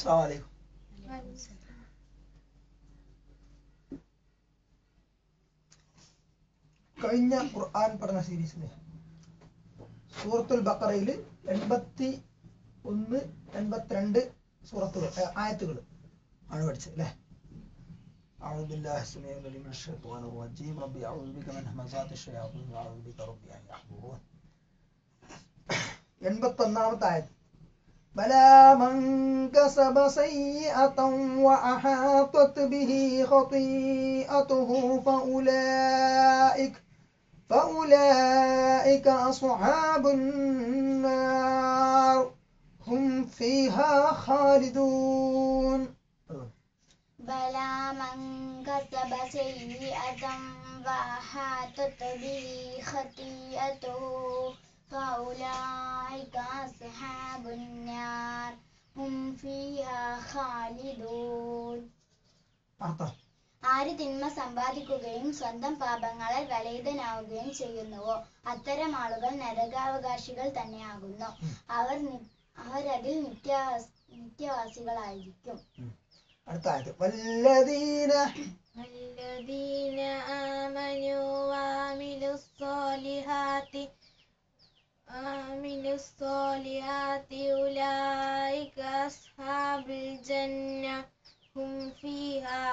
അസ്സലാമു അലൈക്കും കഴിഞ്ഞ ഖുർആൻ പഠന സീരീസില് സൂറത്തുൽ ബക്കറയിൽ എൺപത്തി ഒന്ന് എൺപത്തിരണ്ട് സൂറത്തുകൾ ആയത്തുകൾ ആണ് പഠിച്ചത് അല്ലേ أعوذ بالله السميع العليم من الشيطان الرجيم ربي أعوذ بك من همزات الشياطين وأعوذ بك ربي أن يحضرون എൺപത്തൊന്നാമത്തെ ആയത് بلى من كسب سيئة وأحاطت به خطيئته فأولئك فأولئك أصحاب النار هم فيها خالدون بلى من كسب سيئة وأحاطت به خطيئته فأولئك أصحاب النار هم فيها خالدون അർത്ഥം ആര് തിന്മ സമ്പാദിക്കുകയും സ്വന്തം പാപങ്ങളാൽ വലയിതനാവുകയും ചെയ്യുന്നുവോ അത്തരം ആളുകൾ നരകാവകാശികൾ തന്നെയാകുന്നു അവർ നി- അവരതിൽ നിത്യ നിത്യവാസികളായിരിക്കും അടുത്ത ആയത് വല്ലദീന الذين آمنوا وعملوا الصالحات عملوا الصالحات أولئك أصحاب الجنة هم فيها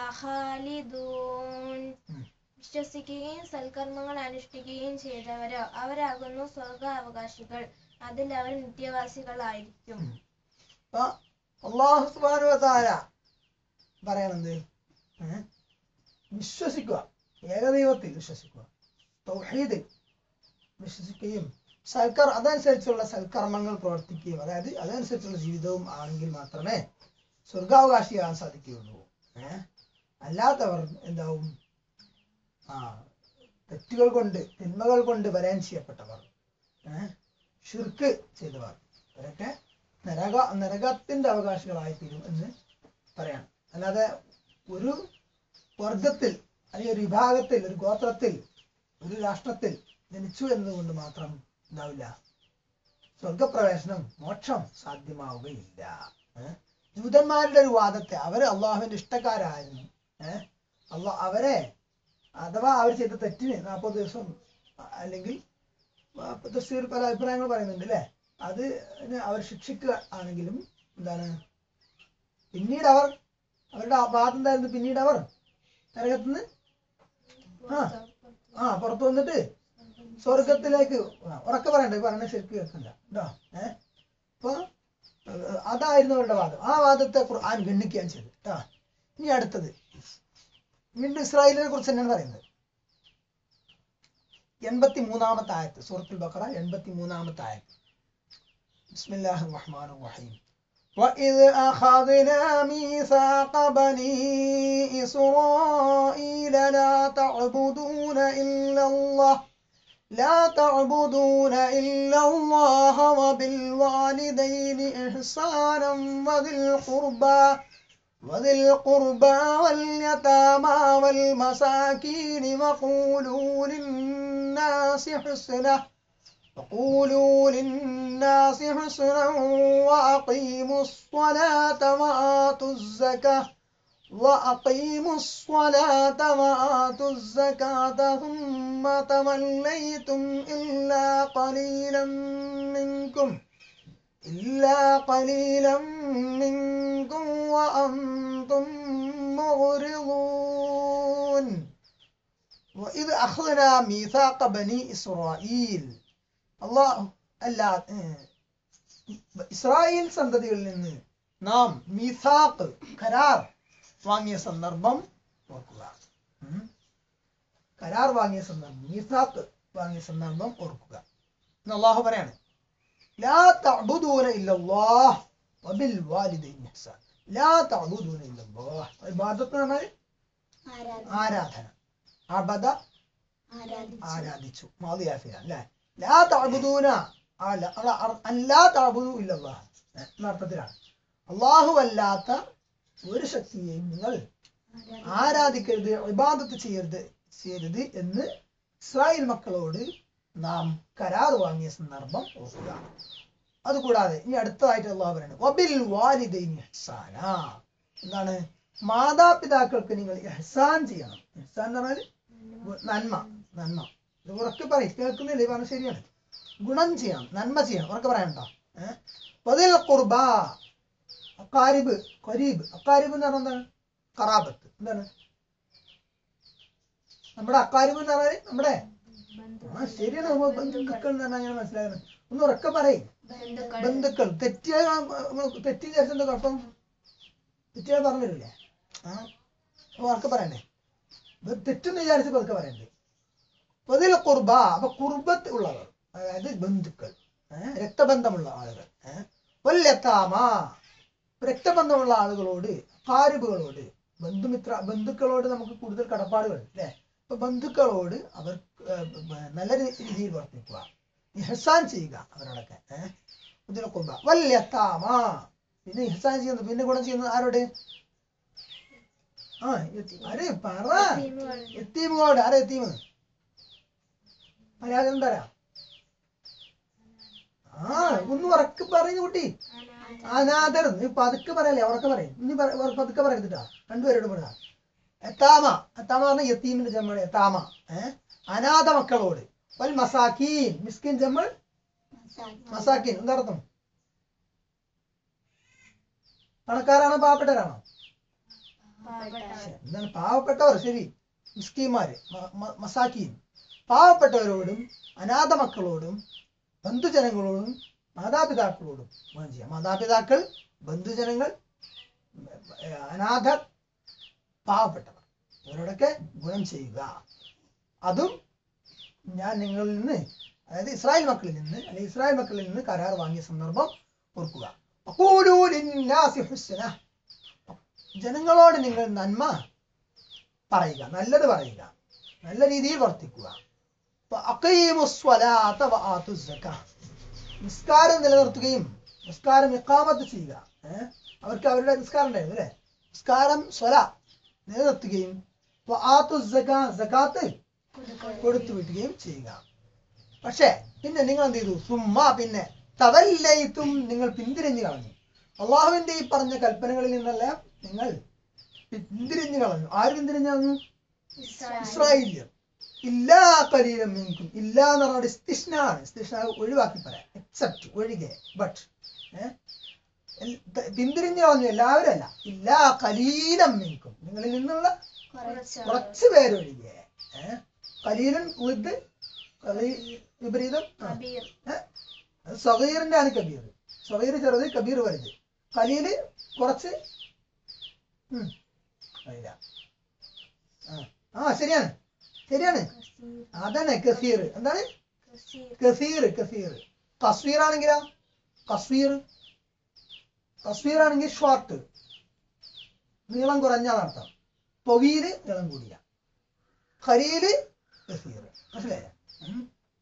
خالدون വിശ്വസിക്കുകയും സൽക്കർമ്മങ്ങൾ അനുഷ്ഠിക്കുകയും ചെയ്തവരോ അവരാകുന്നു സ്വർഗാവകാശികൾ അതിൽ അവർ നിത്യവാസികളായിരിക്കും അപ്പൊ അള്ളാഹു സുബ്ഹാനഹു വ തആല പറയണത് ഏ? വിശ്വസിക്കുക ഏകദൈവത്തിൽ വിശ്വസിക്കുക തൗഹീദിൽ വിശ്വസിക്കുകയും സൽക്കർ അതനുസരിച്ചുള്ള സൽക്കർമ്മങ്ങൾ പ്രവർത്തിക്കുകയും അതായത് അതനുസരിച്ചുള്ള ജീവിതവും ആണെങ്കിൽ മാത്രമേ സ്വർഗാവകാശിയാകാൻ സാധിക്കുകയുള്ളൂ ഏഹ് അല്ലാത്തവർ എന്താവും ആ തെറ്റുകൾ കൊണ്ട് തിന്മകൾ കൊണ്ട് വലയം ചെയ്യപ്പെട്ടവർ ഏഹ് ഷിർക്ക് ചെയ്തവർ അവരൊക്കെ നരക നരകത്തിന്റെ അവകാശികളായി തീരും എന്ന് പറയാം അല്ലാതെ ഒരു വർഗത്തിൽ അല്ലെങ്കിൽ ഒരു വിഭാഗത്തിൽ ഒരു ഗോത്രത്തിൽ ഒരു രാഷ്ട്രത്തിൽ ജനിച്ചു എന്നതുകൊണ്ട് മാത്രം ഉണ്ടാവില്ല സ്വർഗപ്രവേശനം മോക്ഷം സാധ്യമാവുകയില്ല ഏഹ്? ജൂതന്മാരുടെ ഒരു വാദത്തെ അവര് അള്ളാഹുവിന്റെ ഇഷ്ടക്കാരായിരുന്നു ഏഹ് അള്ളാ അവരെ അഥവാ അവർ ചെയ്ത തെറ്റിന് നാൽപ്പത് ദിവസം അല്ലെങ്കിൽ ആ, തഫ്സീർ പല അഭിപ്രായങ്ങൾ പറയുന്നുണ്ട് അല്ലേ അത് അവർ ശിക്ഷിക്കുക ആണെങ്കിലും എന്താണ് പിന്നീട് അവർ അവരുടെ ആ വാദം എന്തായിരുന്നു പിന്നീട് അവർ നരകത്തുനിന്ന് ആ ആ പുറത്തു വന്നിട്ട് സ്വർഗത്തിലേക്ക് ആ, ഉറക്കെ പറയണ്ട പറയണ ശരിക്കും കേൾക്കണ്ട കേട്ടോ ഏഹ് അപ്പൊ ഏഹ്, അതായിരുന്നു അവരുടെ വാദം ആ വാദത്തെ ഖുർആൻ ഗണ്ണിക്കുകയാണ് ചെയ്തത് കേട്ടോ ഇനി അടുത്തത് വീണ്ടും ഇസ്രായേലിനെ കുറിച്ച് തന്നെയാണ് പറയുന്നത് എൺപത്തി മൂന്നാമത്തെ ആയത്ത് സൂറത്തുൽ ബഖറ എൺപത്തി മൂന്നാമത്തെ ആയത്ത് ബിസ്മില്ലാഹി റഹ്മാൻ റഹീം وإذ أخذنا ميثاق بني إسرائيل لا تعبدون إلا الله لا تعبدون إلا الله وبالوالدين إحسانا وذي القربى وذي القربى واليتامى والمساكين وقولوا للناس حسنا وقولوا للناس حسنا وأقيموا الصلاة وآتوا الزكاة وأقيموا الصلاة وآتوا الزكاة ثم توليتم إلا قليلا منكم إلا قليلا منكم وأنتم معرضون وإذ أخذنا ميثاق بني إسرائيل الله അല്ലാ ഇസ്രായേൽ സന്തതികളിൽ നിന്ന് നാം മീസാക്ക് കരാർ വാങ്ങിയ സന്ദർഭം ഓർക്കുക ഉം. കരാർ വാങ്ങിയ സന്ദർഭം മീസാക്ക് വാങ്ങിയ സന്ദർഭം ഓർക്കുക എന്ന് അള്ളാഹു പറയാണ് ലാ തഅബുദൂന ഇല്ലല്ലാഹ് വബിൽ വാലിദൈനി ഇഹ്സാൻ ലാ തഅബുദൂന ഇല്ലല്ലാഹ് ഇബാദത്ത് എന്ന് പറഞ്ഞാൽ ആരാധന ആരാധന അബദ ആരാധിച്ചു ആരാധിച്ചു മാതിയാഫിയ അല്ലേ ലാ തഅബുദൂന അല്ല അവിടെ അർ- അല്ലാ തഅബുദു ഇല്ലല്ലാഹ് എന്ന അർത്ഥത്തിലാണ് അള്ളാഹു അല്ലാത്ത ഒരു ശക്തിയെയും നിങ്ങൾ ആരാധിക്കരുത് ഇബാദത്ത് ചെയ്യരുത് ചെയ്യരുത് എന്ന് ഇസ്രായേൽ മക്കളോട് നാം കരാർ വാങ്ങിയ സന്ദർഭം ഓർക്കുക അത് കൂടാതെ ഇനി അടുത്തതായിട്ട് അള്ളാഹു പറയുന്നത് വബിൽ വാലിദൈനി ഇഹ്സാന എന്താണ് മാതാപിതാക്കൾക്ക് നിങ്ങൾ ഇഹ്സാൻ ചെയ്യണം ഇഹ്സാൻ എന്ന് പറഞ്ഞാൽ ഗു- നന്മ നന്മ ഇത് ഉറക്കെ പറയും കേൾക്കുന്നില്ലേ പറഞ്ഞ ശരിയാണ് ഗുണം ചെയ്യണം നന്മ ചെയ്യണം ഉറക്കെ പറയണ്ട ഏഹ് വതിൽ കുർബ അക്കാരിബ് ഖരീബ് അക്കാരിബ് എന്ന് പറഞ്ഞാൽ എന്താണ് കറാബത്ത് എന്താണ് നമ്മുടെ അക്കാരിബ് എന്ന് പറഞ്ഞാൽ നമ്മുടെ ആ ശരിയാണ് നമ്മ ബന്ധുക്കൾ എന്ന് പറഞ്ഞാൽ അങ്ങനെ മനസ്സിലാകുന്നത് ഒന്ന് ഉറക്കെ പറയും ബന്ധുക്കൾ ബന്ധുക്കൾ തെറ്റിയ തെറ്റി വിചാരിച്ചെന്താ കുഴപ്പം തെറ്റിയാൽ പറഞ്ഞില്ലേ ആ അപ്പൊ ഉറക്കെ പറയണ്ടേ ഇത് തെറ്റെന്ന് വിചാരിച്ച് പതുക്കെ പറയണ്ടേ അതിൽ കുർബ അപ്പൊ കുർബത്ത് ഉള്ളവർ അതായത് ബന്ധുക്കൾ ഏഹ് രക്തബന്ധമുള്ള ആളുകൾ ഏഹ് വല്യത്താമ രക്തബന്ധമുള്ള ആളുകളോട് കാരിബുകളോട് ബന്ധുമിത്ര ബന്ധുക്കളോട് നമുക്ക് കൂടുതൽ കടപ്പാടുകൾ അല്ലേ അപ്പൊ ബന്ധുക്കളോട് അവർ ഏഹ്, ബ- നല്ല രീ- രീതിയിൽ വർത്തിക്കുക ഇഹ്സാൻ ചെയ്യുക അവരോടൊക്കെ ഏഹ് ഇതിലെ കുർബ വല്യത്താമ പിന്നെ ഇഹ്സാൻ ചെയ്യുന്നത് പിന്നെ ഗുണം ചെയ്യുന്നത് ആരോട് ആ യത്തി- ആര് പറ എത്തീമുകളോട് ആരാ എത്തീമ് മലയാളം തരാം ആ ഒന്ന് ഉറക്കെ പറയുന്നു കുട്ടി അനാഥർ നീ പതുക്കെ പറയല്ലേ ഉറക്കെ പറയും നീ പറ- ഉറ- പതുക്കെ പറയരുതിട്ടാ രണ്ടുപേരോട് പറയാ എത്താമ എത്താമ പറഞ്ഞ യത്തീമിന്റെ ജമ്മൾ എത്താമ ഏഹ് അനാഥ മക്കളോട് വൽ മസാക്കീൻ മിസ്കിൻ ജമ്മൾ മസാക്കീൻ എന്താ അർത്ഥം പണക്കാരാണോ പാവപ്പെട്ടവരാണോ ശ്ശെ, എന്താണ് പാവപ്പെട്ടവർ ശരി മിസ്കീന്മാര് മ- മ- മസാക്കീൻ പാവപ്പെട്ടവരോടും അനാഥ മക്കളോടും ബന്ധുജനങ്ങളോടും മാതാപിതാക്കളോടും ഗുണം ചെയ്യാം മാതാപിതാക്കൾ ബന്ധുജനങ്ങൾ ഏർ, അനാഥർ പാവപ്പെട്ടവർ ഇവരോടൊക്കെ ഗുണം ചെയ്യുക അതും ഞാൻ നിങ്ങളിൽ നിന്ന് അതായത് ഇസ്രായേൽ മക്കളിൽ നിന്ന് അല്ലെങ്കിൽ ഇസ്രായേൽ മക്കളിൽ നിന്ന് കരാർ വാങ്ങിയ സന്ദർഭം ഓർക്കുക വഖൂലൂ ലിന്നാസി ഹുസ്ന. ജനങ്ങളോട് നിങ്ങൾ നന്മ പറയുക നല്ലത് പറയുക നല്ല രീതിയിൽ വർത്തിക്കുക വഅഖീമു സ്വലാത്ത വആതു സക്കാ. നിസ്കാരം നിലനിർത്തുകയും നിസ്കാരം ഇഖാമത്ത് ചെയ്യുക ഏഹ് അവർക്ക് അവരുടെ നിസ്കാരം ഉണ്ടായിരുന്നു അല്ലേ നിസ്കാരം സ്വല നിലനിർത്തുകയും വആതു സക്കാ സക്കാത്ത് കൊടുത്തു വിട്ടുകയും ചെയ്യുക പക്ഷേ പിന്നെ നിങ്ങൾ എന്ത് ചെയ്തു സുമ്മ പിന്നെ തവല്ലയിത്തും നിങ്ങൾ പിന്തിരിഞ്ഞു കളഞ്ഞു അള്ളാഹുവിന്റെ ഈ പറഞ്ഞ കൽപ്പനകളിൽ നിന്നല്ല നിങ്ങൾ പിന്തിരിഞ്ഞു കളഞ്ഞു ആര് പിന്തിരിഞ്ഞു കളഞ്ഞു ഇസ്രായേലിയർ ഇല്ലാ കലീലം നിൽക്കും ഇല്ല എന്ന് പറഞ്ഞാൽ ഇസ്തിഷ്ണാണ് ഇസ്തിഷ്ണ ഒഴിവാക്കി പറയാം എക്സെപ്റ്റ് ഒഴികെ ബട്ട് പിന്തിരിഞ്ഞു കളഞ്ഞു എല്ലാവരും അല്ല ഇല്ലാ കലീലം നിൽക്കും നിങ്ങളിൽ നിന്നുള്ള കുറച്ച് പേരൊഴികെ ഏഹ് കലീലൻ വിത്ത് വിപരീതം ആ. കബീർ ഏഹ്? അത് സഗീറിന്റെ ആണ് കബീർ സഗീർ ചെറുത് കബീർ വലുത് കലീല് കുറച്ച് ഉം. അറിയില്ല ആ. ആ ശരിയാണ് ശരിയാണ് അതന്നെ കസീർ എന്താണ് കസീർ കസീർ കസ്വീർ ആണെങ്കിലാ കസ്വീർ കസ്വീർ ആണെങ്കിൽ ഷോർട്ട് നീളം കുറഞ്ഞതർത്ഥം തൊവീല് നീളം കൂടിയ ഖലീല് കസീർ മനസ്സിലായോ ഉം.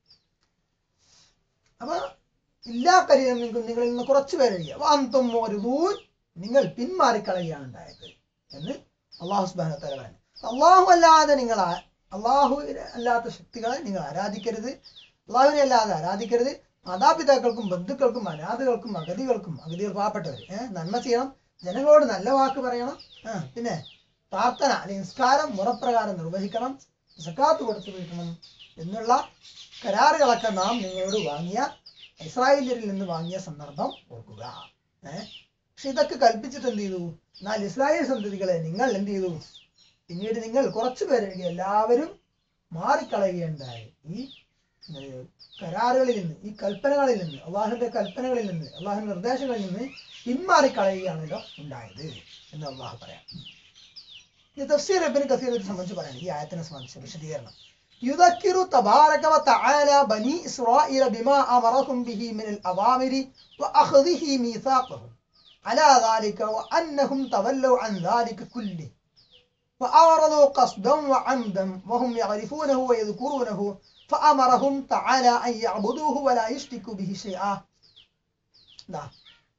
അപ്പൊ ഇല്ലാ കരീരം നിങ്ങൾക്ക് നിങ്ങളിൽ നിന്ന് കുറച്ച് പേരൊഴിയ വാന്തും മോരുതൂൻ നിങ്ങൾ പിന്മാറിക്കളയുകയാണ് ഉണ്ടായത് എന്ന് അള്ളാഹു സുബാന തല പറഞ്ഞു അള്ളാഹു അല്ലാതെ നിങ്ങൾ ആ- അള്ളാഹു അല്ലാത്ത ശക്തികളെ നിങ്ങൾ ആരാധിക്കരുത് അള്ളാഹുവിനെ അല്ലാതെ ആരാധിക്കരുത് മാതാപിതാക്കൾക്കും ബന്ധുക്കൾക്കും അനാഥകൾക്കും അഗതികൾക്കും അഗതികൾ പാവപ്പെട്ടവർ ഏഹ് നന്മ ചെയ്യണം ജനങ്ങളോട് നല്ല വാക്ക് പറയണം ആ പിന്നെ പ്രാർത്ഥന അല്ലെങ്കിൽ നിസ്കാരം മുറപ്രകാരം നിർവഹിക്കണം സക്കാത്ത് കൊടുത്തു വീട്ടണം എന്നുള്ള കരാറുകളൊക്കെ നാം നിങ്ങളോട് വാങ്ങിയ ഇസ്രായേലിയരിൽ നിന്ന് വാങ്ങിയ സന്ദർഭം ഓർക്കുക ഏഹ് പക്ഷെ ഇതൊക്കെ കൽപ്പിച്ചിട്ട് എന്ത് ചെയ്തു എന്നാൽ ഇസ്രായേൽ സന്തതികളെ നിങ്ങൾ എന്ത് ചെയ്തു പിന്നീട് നിങ്ങൾ കുറച്ചു പേരൊഴികെ എല്ലാവരും മാറിക്കളയുകയുണ്ടായി ഈ ഏർ, കരാറുകളിൽ നിന്ന് ഈ കൽപ്പനകളിൽ നിന്ന് അള്ളാഹുവിന്റെ കൽപ്പനകളിൽ നിന്ന് അള്ളാഹുവിന്റെ നിർദ്ദേശങ്ങളിൽ നിന്ന് പിന്മാറിക്കളയുകയാണല്ലോ ഉണ്ടായത് എന്ന് അള്ളാഹു പറയാം ഈ തഫ്സീർ ഇബ്നു കസീർ ഇത് സംബന്ധിച്ച് പറയാണ് ഈ ആയത്തിനെ സംബന്ധിച്ച് വിശദീകരണം يذكر تبارك وتعالى بني إسرائيل بما أمرهم به من الأوامر وأخذه ميثاقهم على ذلك وأنهم تولوا عن ذلك كله فأعرضوا قصدا وعمدا وهم يعرفونه ويذكرونه فأمرهم تعالى أن يعبدوه ولا يشركوا به شيئا نعم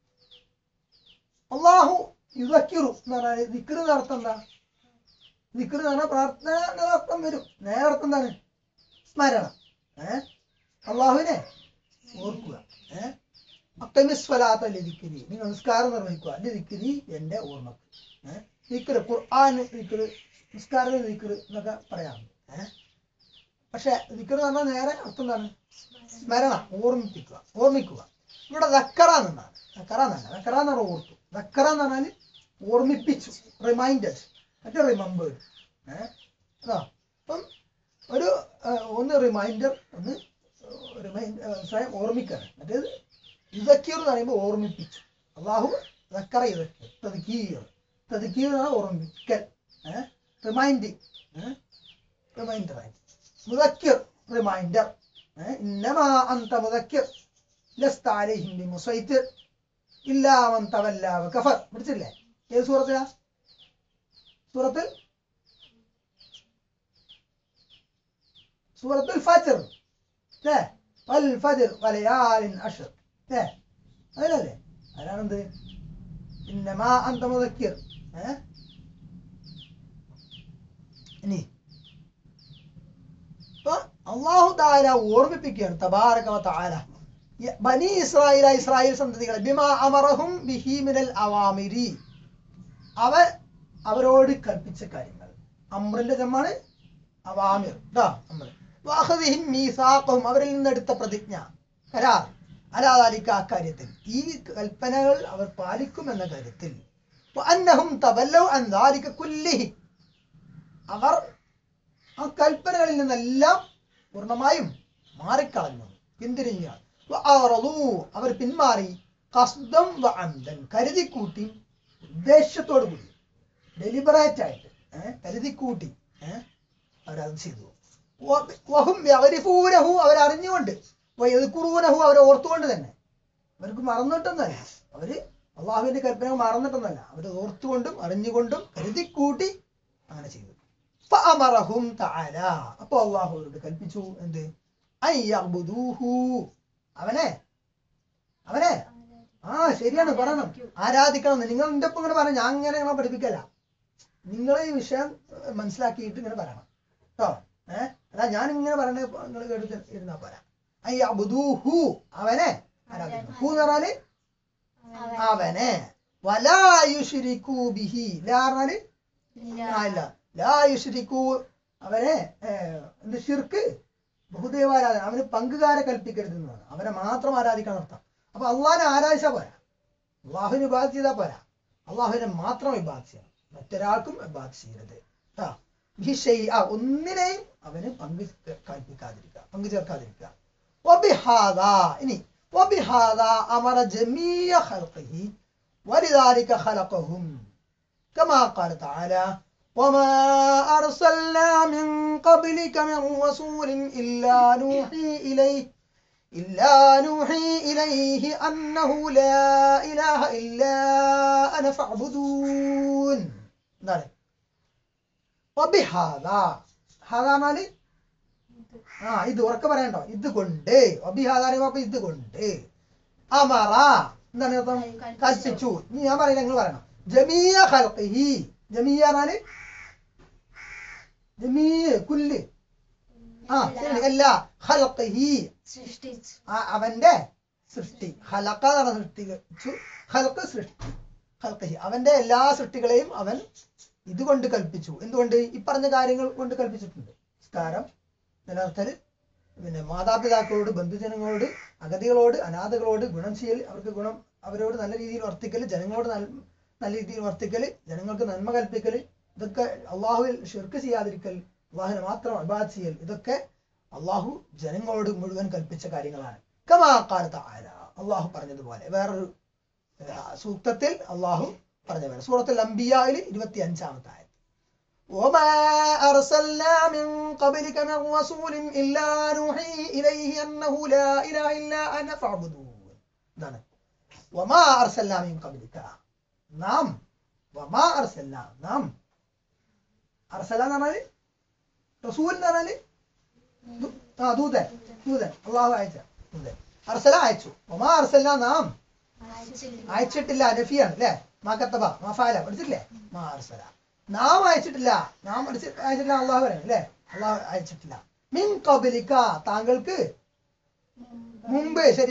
الله يذكر ذكر നടത്തുന്ന ദിക്ർ എന്ന് പറഞ്ഞാൽ പ്രാർത്ഥന എന്ന അർത്ഥം വരും നേരെ അർത്ഥം എന്താണ് സ്മരണം ഏഹ് അള്ളാഹുവിനെ ഓർക്കുക ഏഹ് അക്തമിസ്വലാത്ത ലിദിക്കിരി നിങ്ങൾ നിസ്കാരം നിർവഹിക്കുക ലിദിക്കിരി എന്റെ ഓർമ്മക്ക് ഏഹ് ദിക്കറ് ഖുർആൻ ദിക്കറ് നിസ്കാരം ദിക്കറ് എന്നൊക്കെ പറയാം ഏഹ് പക്ഷെ ദിക്കറ് എന്ന് പറഞ്ഞാൽ നേരെ അർത്ഥം എന്താണ് സ്മരണ ഓർമ്മിപ്പിക്കുക ഓർമ്മിക്കുക ഇവിടെ ദക്കറ എന്നാണ് ദക്കറ എന്നല്ല ദക്കറ എന്ന് പറഞ്ഞാൽ ഓർത്തു ദക്കറ എന്ന് പറഞ്ഞാൽ ഓർമ്മിപ്പിച്ചു റിമൈൻഡഡ് മറ്റേ റിമെമ്പേർഡ് ഏഹ് അതാ അപ്പം ഒരു ആ, ഒന്ന് റിമൈൻഡർ ഒന്ന് റിമൈൻഡ് സ്വയം ഓർമ്മിക്കണം മറ്റേത് ഇതക്കീർ എന്ന് പറയുമ്പോൾ ഓർമ്മിപ്പിച്ചു അള്ളാഹു ദക്കറ ഇതൊക്കെ തതുക്കീർ തതുക്കീർ എന്ന് പറഞ്ഞാൽ ഓർമ്മിക്കൽ ഏഹ് റിമൈൻഡിങ് ഏഹ് റിമൈൻഡർ മുദക്കിർ റിമൈൻഡർ إنما أنت مذكر لست عليهم بمسيطر إلا من تولى وكفر പഠിച്ചില്ലേ ഏത് സൂറത്തിലാ സൂറത്തിൽ സൂറത്തുൽ ഫജ്ർ അല്ലേ വൽ ഫജ്ർ വലയാലിൻ അഷ്ർ അല്ലേ അതിലല്ലേ അതിലാണെന്ത് ഇന്നമാ അന്ത മുദക്കിർ ഏ ഇനി അപ്പൊ അള്ളാഹു താര ഓർമ്മിപ്പിക്കുകയാണ് തബാരക വ തആല യ- ബനി ഇസ്രായേല ഇസ്രായേൽ സന്തതികളെ ബിമാ അമറഹും ബിഹി മിനൽ അവാമിരി അവ അവരോട് കൽപ്പിച്ച കാര്യങ്ങൾ അമ്രിന്റെ ജമ്മാണ് അവാമിർ ട്ടാ അമ്ര വാഹദിഹിം മീസാഖും അവരിൽ നിന്നെടുത്ത പ്രതിജ്ഞ കരാർ അലാദാലിക്ക അക്കാര്യത്തിൽ ഈ കൽപ്പനകൾ അവർ പാലിക്കും എന്ന കാര്യത്തിൽ അന്നഹും തബല്ലൗ അൻ ദാലിക കുല്ലിഹി അവർ ആ കൽപ്പനകളിൽ നിന്നെല്ലാം പൂർണ്ണമായും മാറിക്കളഞ്ഞു പിന്തിരിഞ്ഞു വഅറദൂ, അവർ പിന്മാറി കസ്ദം വ അംദൻ കരുതിക്കൂട്ടി ഉദ്ദേശത്തോടു കൂടി ഡെലിബറേറ്റ് ആയിട്ട് ഏഹ് കരുതിക്കൂട്ടി ഏഹ് അവരത് ചെയ്തു വ- വഹും യഅരിഫൂനഹു അവരറിഞ്ഞുകൊണ്ട് വയദ്കുറൂനഹു അവരെ ഓർത്തുകൊണ്ട് തന്നെ അവർക്ക് മറന്നിട്ടൊന്നല്ല അവര് അള്ളാഹുവിന്റെ കൽപ്പന മറന്നിട്ടൊന്നല്ല അവര് ഓർത്തുകൊണ്ടും അറിഞ്ഞുകൊണ്ടും കരുതിക്കൂട്ടി അങ്ങനെ ചെയ്തു ഫഅമറഹും തആല അപ്പൊ അള്ളാഹു അവരോട് കൽപ്പിച്ചു എന്ത് അയ്യഅ്ബുദൂഹു അവനെ അവനെ ആ ശരിയാണ് പറയണം ആരാധിക്കണം എന്ന്. നിങ്ങൾ എന്റെ ഒപ്പം ഇങ്ങനെ പറയണം ഞാൻ ഇങ്ങനെ നിങ്ങളെ പഠിപ്പിക്കല്ല നിങ്ങൾ ഈ വിഷയം ഏഹ്, മനസ്സിലാക്കിയിട്ട് ഇങ്ങനെ പറയണം കേട്ടോ ഏഹ് അല്ല ഞാൻ ഇങ്ങനെ പറയണ നിങ്ങൾ കേട്ടിട്ട് ഇരുന്നാ പോരാ അയ്യഅ്ബുദൂഹു അവനെ ആരാധിക്കണം ഹു എന്ന് പറഞ്ഞാല് അവനെ വലാ യുശ്രികൂ ബിഹി ലാ പറഞ്ഞാല് ആ, ഇല്ല ലാ യുശ്രിക്കൂ അവനെ ഏഹ്, എന്ത് ഷിർക്ക് ബഹുദൈവാരാധന അവന് പങ്കുകാരെ കൽപ്പിക്കരുത് എന്നാണ് അവനെ മാത്രം ആരാധിക്കണം അർത്ഥം അപ്പൊ അള്ളാഹിനെ ആരാധിച്ചാ പോരാ അള്ളാഹുവിന് ഇബാദത്ത് ചെയ്താൽ പോരാ അള്ളാഹുവിനെ മാത്രം ഇബാദത്ത് ചെയ്യണം മറ്റൊരാൾക്കും ഇബാദത്ത് ചെയ്യരുത് കേട്ടോ ഈ ഷെയ്- ആ ഒന്നിനെയും അവന് പങ്ക് കൽപ്പിക്കാതിരിക്കുക പങ്കു ചേർക്കാതിരിക്കുക وبهذا ഇനി وبهذا أمر جميع خلقه ولذلك خلقهم كما قال تعالى وما أرسلنا من قبلك من رسول إلا نوحي إليه إلا نوحي إليه أنه لا إله إلا أنا فاعبدون എന്താണ് وبهذا هذا മാലി ആ ഇത് ഉറക്കെ പറയണ്ടോ ഇത് കൊണ്ട് ഒബിഹാദാരി അപ്പൊ ഇത് കൊണ്ട് അമറ എന്താണ് അർത്ഥം കൽപ്പിച്ചു ഇനി ഞാൻ പറയില്ല നിങ്ങൾ പറയണം ജമീയ ഖൽഖിഹി ജമീയ പറഞ്ഞാല് ജമീയ കുല്ല് ആ ശരി എല്ലാ ഖൽഖിഹി സൃഷ്ടിച്ചു ആ അവന്റെ സൃഷ്ടി ഖലഖ എന്ന് പറഞ്ഞ സൃഷ്ടിച്ചു ഖൽഖ് സൃഷ്ടി ഖൽഖിഹി അവന്റെ എല്ലാ സൃഷ്ടികളെയും അവൻ ഇതുകൊണ്ട് കൽപ്പിച്ചു എന്തുകൊണ്ട് ഈ പറഞ്ഞ കാര്യങ്ങൾ കൊണ്ട് കൽപ്പിച്ചിട്ടുണ്ട് നിസ്കാരം നിലനിർത്തൽ പിന്നെ മാതാപിതാക്കളോട് ബന്ധുജനങ്ങളോട് അഗതികളോട് അനാഥകളോട് ഗുണം ചെയ്യൽ അവർക്ക് ഗുണം അവരോട് നല്ല രീതിയിൽ വർത്തിക്കൽ ജനങ്ങളോട് നൽ- നല്ല രീതിയിൽ വർത്തിക്കൽ ജനങ്ങൾക്ക് നന്മ കൽപ്പിക്കൽ ഇതൊക്കെ അള്ളാഹുവിൽ ഷിർക്ക് ചെയ്യാതിരിക്കൽ അള്ളാഹുവിനെ മാത്രം അബാദ് ചെയ്യൽ ഇതൊക്കെ അള്ളാഹു ജനങ്ങളോട് മുഴുവൻ കൽപ്പിച്ച കാര്യങ്ങളാണ് കമാക്കാലത്ത് ആര അള്ളാഹു പറഞ്ഞതുപോലെ വേറൊരു ആ, സൂക്തത്തിൽ അള്ളാഹു പറഞ്ഞ പോലെ സൂറത്തുൽ അംബിയായിൽ ഇരുപത്തി അഞ്ചാമത്തെ ആയത് وما أرسلنا من قبلك من رسول إلا نوحي إليه أنه لا إله إلا أنا فاعبدون ഇതാണ് وما أرسلنا من قبلك നാം وما أرسلنا നാം അർസല എന്ന് പറഞ്ഞാല് റസൂൽ എന്ന് പറഞ്ഞാല് ദൂ- ആ ദൂതൻ ദൂതൻ അള്ളാഹു അയച്ച ദൂതൻ അർസല അയച്ചു ഒമാ അർസല നാം അയച്ചിട്ടില്ല നഫിയാണ് അല്ലേ മാക്കത്തബ മാഫാല പഠിച്ചിട്ടില്ലേ മാ അർസല നാം അയച്ചിട്ടില്ല നാം പഠിച്ച് അയച്ചിട്ടില്ല അള്ളാഹു പറയും അല്ലേ അള്ളാഹു അയച്ചിട്ടില്ല മിൻ കബലിക്ക താങ്കൾക്ക് മുമ്പ് ശരിയാണ്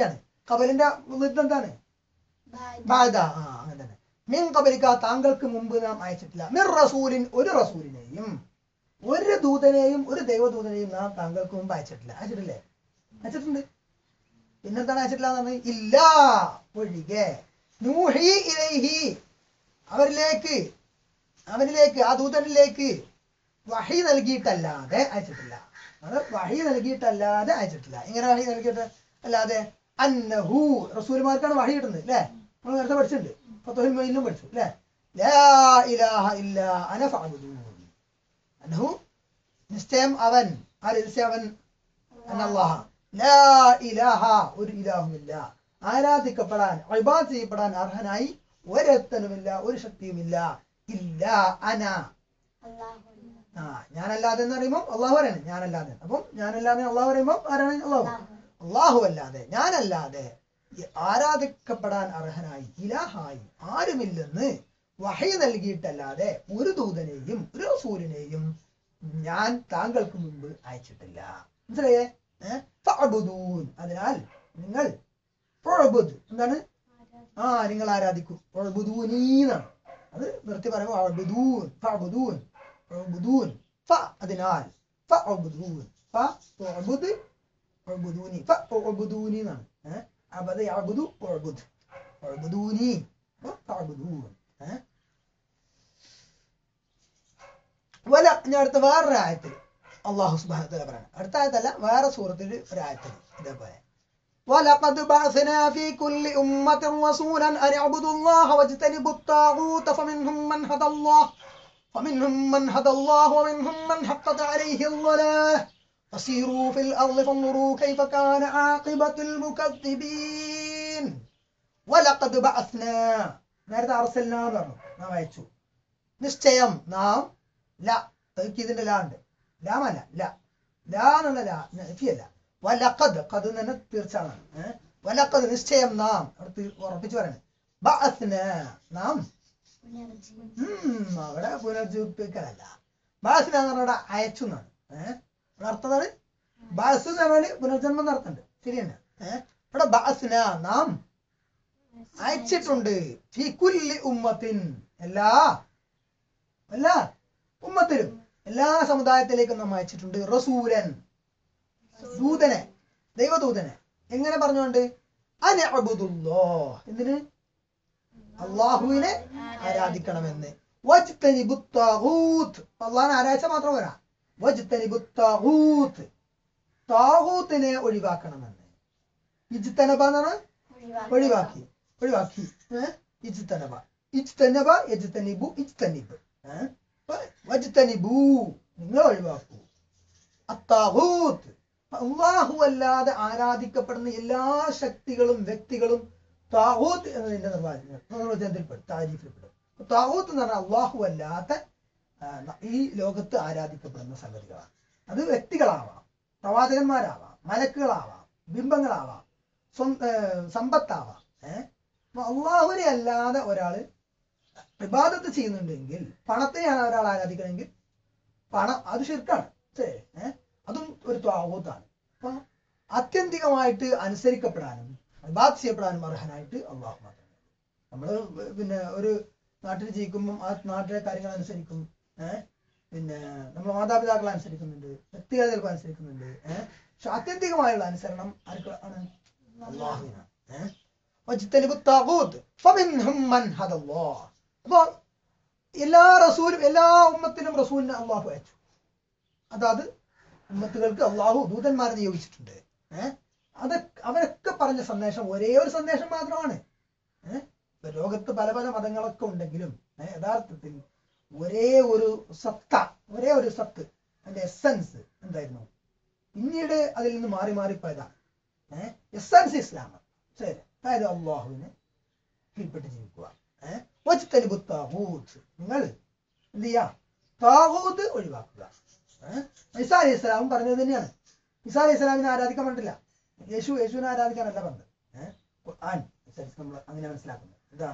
കബലിന്റെ ലിദ് എന്താണ് ബാധ ആ അങ്ങനെ തന്നെ മിൻ കബലിക്ക താങ്കൾക്ക് മുമ്പ് നാം അയച്ചിട്ടില്ല മിർ റസൂലിൻ ഒരു റസൂലിനെയും ഒരു ദൂതനെയും ഒരു ദൈവദൂതനെയും നാം താങ്കൾക്ക് മുമ്പ് അയച്ചിട്ടില്ല അയച്ചിട്ടില്ലേ അയച്ചിട്ടുണ്ട് പിന്നെന്താണ് അയച്ചിട്ടില്ല എന്ന് പറഞ്ഞത് ഇല്ല ഒഴികെ നൂഹി ഇലൈഹി അവരിലേക്ക് അവനിലേക്ക് ആ ദൂതനിലേക്ക് വഹി നൽകിയിട്ടല്ലാതെ അയച്ചിട്ടില്ല അത് വഹി നൽകിയിട്ടല്ലാതെ അയച്ചിട്ടില്ല ഇങ്ങനെ വഹി നൽകിയിട്ട് അല്ലാതെ അന്നഹു റസൂൽമാർക്കാണ് വഹി കിട്ടുന്നത് അല്ലേ നമ്മൾ നേരത്തെ പഠിച്ചിട്ടുണ്ട് ഫത്തുഹിൽ മൊയിലും പഠിച്ചു അല്ലേ ലാ ഇലാഹ ഇല്ല അന ഫഅബുദൂൻ അന്നഹു നിശ്ചയം അവൻ ആര് നിശ്ചയം അവൻ അന്നല്ലാഹ ലാ ഇലാഹ ഒരു ഇലാഹുമില്ല ആരാധിക്കപ്പെടാൻ ഇബാദത്ത് ചെയ്യപ്പെടാൻ അർഹനായി ഒരത്തനുമില്ല ഒരു ശക്തിയുമില്ല ഇല്ല അന ആ ഞാനല്ലാതെ എന്ന് പറയുമ്പോൾ അള്ളാഹു പറയാണ് ഞാനല്ലാതെ അപ്പം ഞാനല്ലാതെ അള്ളാഹു പറയുമ്പോൾ ആരാണ് അള്ളാഹു അള്ളാഹു അല്ലാതെ ഞാനല്ലാതെ ഈ ആരാധിക്കപ്പെടാൻ അർഹനായി ഇലാഹായി ആരുമില്ലെന്ന് വഹി നൽകിയിട്ടല്ലാതെ ഒരു ദൂതനെയും ഒരു റസൂലിനെയും ഞാൻ താങ്കൾക്ക് മുമ്പ് അയച്ചിട്ടില്ല മനസ്സിലായേ ഏഹ് ഫഅബുദൂൻ. അതിനാൽ നിങ്ങൾ ഫഅബുദ്. എന്താണ് ആ നിങ്ങൾ ആരാധിക്കും ഫഅബുദൂനീ എന്നാണ് അത് നിർത്തി പറയുമ്പോൾ അഅബുദൂൻ ഫഅബുദൂൻ ഫഅബുദൂൻ ഫ അതിനാൽ ഫഅബുദൂൻ ഫ തുഅബുദ് ഉഅബുദൂനി ഫഅബുദൂനി എന്നാണ് ഏഹ് അബദ യഅബുദു ഉഅബുദ് ഉഅബുദൂനി ഫഅബുദൂൻ ഏഹ് വല ഇനി അടുത്ത വേറൊരു ആയത്തിൽ അള്ളാഹു സുബ്ഹാനഹു വതആല പറയണം അടുത്ത ആയത്തല്ല വേറെ സൂറത്തിൽ ഒരു ആയത്തിൽ ഇതേപോലെ ولقد بعثنا في كل أمة رسولا أن اعبدوا الله واجتنبوا الطاغوت فمنهم من هدى الله فمنهم من هدى الله ومنهم من حقت عليه الضلالة فسيروا في الأرض فانظروا كيف كان عاقبة المكذبين ولقد بعثنا നേരത്തെ അറസൽന എന്ന് പറഞ്ഞു നാം അയച്ചു നിശ്ചയം നാം ല ഇതിന്റെ ലാ ഉണ്ട് ലാമല്ല ല ലാ എന്നുള്ള ലാ നഫിയല്ല വലഖദ് ഖദ് എന്ന് തന്നെ തീർച്ചയാണ് ഏഹ് വലഖദ് നിശ്ചയം നാം അവിടെ തീ- ഉറപ്പിച്ചു പറയണേ ബഅസ്ന നാം ഉം, അവിടെ പുനർജീവിപ്പിക്കലല്ല ബാസിന എന്ന് പറഞ്ഞാൽ അവിടെ അയച്ചു എന്നാണ് ഏഹ് ഇവിടെ അർത്ഥം എന്താണ് ബാസ് എന്ന് പറഞ്ഞാല് പുനർജന്മം നടത്തുന്നുണ്ട് ശരിയാണ് ഏഹ് ഇവിടെ ബാസിന നാം അയച്ചിട്ടുണ്ട് ഫി കുല്ലി ഉമ്മത്തിൻ എല്ലാ എല്ലാ ഉമ്മത്തിലും എല്ലാ സമുദായത്തിലേക്കും നാം അയച്ചിട്ടുണ്ട് റസൂലൻ ദൂതനെ ദൈവദൂതനെ എങ്ങനെ പറഞ്ഞുകൊണ്ട് അനഅബുദുല്ലോ എന്തിന് അള്ളാഹുവിനെ ആരാധിക്കണമെന്ന് വജ്തനിബു താഗൂത്ത് അള്ളാഹിനെ ആരാധിച്ച മാത്രം പോരാ വജ്തനിബു താഗൂത്ത് താഗൂത്തിനെ ഒഴിവാക്കണമെന്ന് ഇജ്തനബ എന്നാണ് ഒഴിവാക്കി ഒഴിവാക്കി ഏഹ് ഇജ്തനബ ഇജ്തനബ യജ്തനിബു ഇജ്തനിബ് ഏഹ് അപ്പൊ വജ്തനിബു നിങ്ങൾ ഒഴിവാക്കൂ അത്താഹൂത്ത് അള്ളാഹു അല്ലാതെ ആരാധിക്കപ്പെടുന്ന എല്ലാ ശക്തികളും വ്യക്തികളും താഹൂത്ത് എന്നതിന്റെ നിർവചനം നിർവചനത്തിൽപ്പെടും താരീഫിൽപ്പെടും താഹൂത്ത് എന്ന് പറഞ്ഞാൽ അള്ളാഹു അല്ലാത്ത ആ, ഈ ലോകത്ത് ആരാധിക്കപ്പെടുന്ന സംഗതികളാണ് അത് വ്യക്തികളാവാം പ്രവാചകന്മാരാവാം മലക്കുകളാവാം ബിംബങ്ങളാവാം സ്വന്ത ഏർ സമ്പത്താവാം ഏഹ് അപ്പൊ അള്ളാഹുവിനെ അല്ലാതെ ഒരാള് വിവാദത്ത് ചെയ്യുന്നുണ്ടെങ്കിൽ പണത്തിനെയാണ് ഒരാൾ ആരാധിക്കണമെങ്കിൽ പണം അത് ശിർക്കാണ് ശരി ഏഹ് അതും ഒരു ത്വാവൂത്താണ് അപ്പൊ ആത്യന്തികമായിട്ട് അനുസരിക്കപ്പെടാനും ഇബാദത്ത് ചെയ്യപ്പെടാനും അർഹനായിട്ട് അള്ളാഹു മാത്രമേ നമ്മൾ പിന്നെ ഒരു നാട്ടിൽ ജീവിക്കുമ്പം ആ നാട്ടിലെ കാര്യങ്ങൾ അനുസരിക്കും ഏഹ് പിന്നെ നമ്മൾ മാതാപിതാക്കളെ അനുസരിക്കുന്നുണ്ട് വ്യക്തികളെ ചിലപ്പോൾ അനുസരിക്കുന്നുണ്ട് ഏഹ് പക്ഷെ ആത്യന്തികമായുള്ള അനുസരണം ആർക്ക് ആണ് അള്ളാഹുവിനാണ് ഏഹ് വജ്തനിബു താഗൂത്ത് ഫമിൻഹും മൻ ഹദല്ലാഹ് അപ്പൊ എല്ലാ റസൂലും എല്ലാ ഉമ്മത്തിനും റസൂലിനെ അള്ളാഹു അയച്ചു അതാത് ഉമ്മത്തുകൾക്ക് അള്ളാഹു ദൂതന്മാരെ നിയോഗിച്ചിട്ടുണ്ട് ഏഹ് അത് അവരൊക്കെ പറഞ്ഞ സന്ദേശം ഒരേ ഒരു സന്ദേശം മാത്രമാണ് ഏഹ് ഇപ്പൊ ലോകത്ത് പല പല മതങ്ങളൊക്കെ ഉണ്ടെങ്കിലും ഏഹ് യഥാർത്ഥത്തിൽ ഒരേ ഒരു സത്ത ഒരേ ഒരു സത്ത് അതിന്റെ എസൻസ് എന്തായിരുന്നു പിന്നീട് അതിൽ നിന്ന് മാറി മാറി പോയതാണ് ഏഹ് എസൻസ് ഇസ്ലാം ശരി അതായത് അള്ളാഹുവിനെ കീഴ്പ്പെട്ട് ജീവിക്കുക ഏഹ് വജ്തനിബു താഗൂത്ത് നിങ്ങൾ എന്ത് ചെയ്യാ താഗൂത്ത് ഒഴിവാക്കുക ഏഹ് ഈസാ അലൈഹി ഇസ്ലാമും പറഞ്ഞത് തന്നെയാണ് ഈസാ അലൈഹി ഇസ്ലാമിനെ ആരാധിക്കാൻ പറ്റില്ല യേശു യേശുവിനെ ആരാധിക്കാനല്ല പറഞ്ഞത് ഏഹ് ഖുർആൻ അനുസരിച്ച് നമ്മൾ അങ്ങനെ മനസ്സിലാക്കുന്നത് എന്താ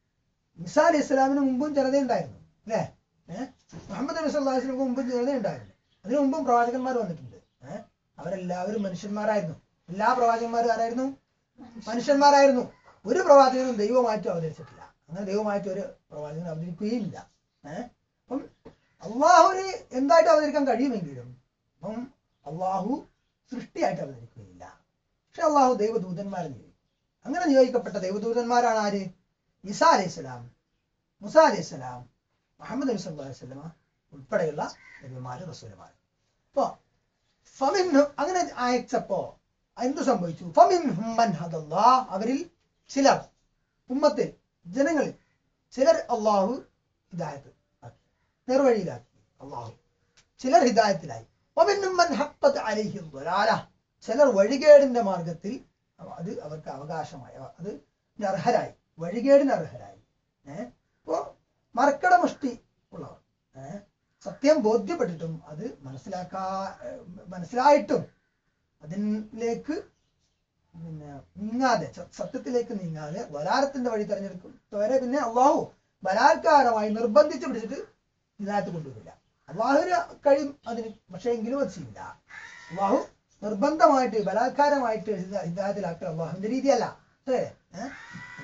ഈസാ അലൈഹി ഇസ്ലാമിന് മുമ്പും ജനതയുണ്ടായിരുന്നു അല്ലേ ഏഹ് മുഹമ്മദ് നബി സല്ലല്ലാഹു അലൈഹി വസല്ലം മുമ്പും ജനതയുണ്ടായിരുന്നു അതിനു മുമ്പും പ്രവാചകന്മാർ വന്നിട്ടുണ്ട് ഏഹ് അവരെല്ലാവരും മനുഷ്യന്മാരായിരുന്നു എല്ലാ പ്രവാചകന്മാരും ആരായിരുന്നു മനുഷ്യന്മാരായിരുന്നു ഒരു പ്രവാചകനും ദൈവമായിട്ട് അവതരിച്ചിട്ടില്ല അങ്ങനെ ദൈവമായിട്ട് ഒരു പ്രവാചകനും അവതരിക്കുകയില്ല ഏഹ് അപ്പം അള്ളാഹുവിന് എന്തായിട്ട് അവതരിക്കാൻ കഴിയുമെങ്കിലും അപ്പം അള്ളാഹു സൃഷ്ടിയായിട്ട് അവതരിക്കുകയില്ല പക്ഷെ അള്ളാഹു ദൈവദൂതന്മാരെ നിയോഗിക്കും അങ്ങനെ നിയോഗിക്കപ്പെട്ട ദൈവദൂതന്മാരാണ് ആര് ഈസാ അലൈഹി സ്വലാം മുസ അലൈഹി സ്വലാം മുഹമ്മദ് നബി സല്ലല്ലാഹു അലൈഹി വസല്ലമ ഉൾപ്പെടെയുള്ള നബിമാര് റസൂലുമാര് അപ്പോ ഫമിൻഹും അങ്ങനെ അയച്ചപ്പോ എന്ത് സംഭവിച്ചു ഫമിൻഹും മൻ ഹദല്ലാ അവരിൽ ചിലർ ഉമ്മത്തിൽ ജനങ്ങളിൽ ചിലർ അള്ളാഹു ഹിദായത്ത് ആക്കി നേർവഴിയിലാക്കി അള്ളാഹു ചിലർ ഹിദായത്തിലായി വമിൻഹും മൻ ഹഖ്ഖത് അലൈഹി ദ്വലാല ചിലർ വഴികേടിന്റെ മാർഗത്തിൽ അവ- അത് അവർക്ക് അവകാശമായി അവ- അത് അർഹരായി വഴികേടിന് അർഹരായി ഏഹ് അപ്പോ മറക്കട മുഷ്ടി ഉള്ളവർ ഏഹ് സത്യം ബോധ്യപ്പെട്ടിട്ടും അത് മനസ്സിലാക്കാ ഏഹ് മനസ്സിലായിട്ടും അതിലേക്ക് പിന്നെ നീങ്ങാതെ സ- സത്യത്തിലേക്ക് നീങ്ങാതെ വലാരത്തിന്റെ വഴി തെരഞ്ഞെടുക്കുന്നവരെ പിന്നെ അള്ളാഹു ബലാത്കാരമായി നിർബന്ധിച്ച് പിടിച്ചിട്ട് ഇതിനകത്ത് കൊണ്ടുവരില്ല അള്ളാഹുവിന് കഴിയും അതിന് പക്ഷേ എങ്കിലും അത് ചെയ്യില്ല അള്ളാഹു നിർബന്ധമായിട്ട് ബലാത്കാരമായിട്ട് ഹിദ- ഹിദായത്തിലാക്കൽ അള്ളാഹുവിന്റെ രീതിയല്ല അല്ലേ ഏഹ്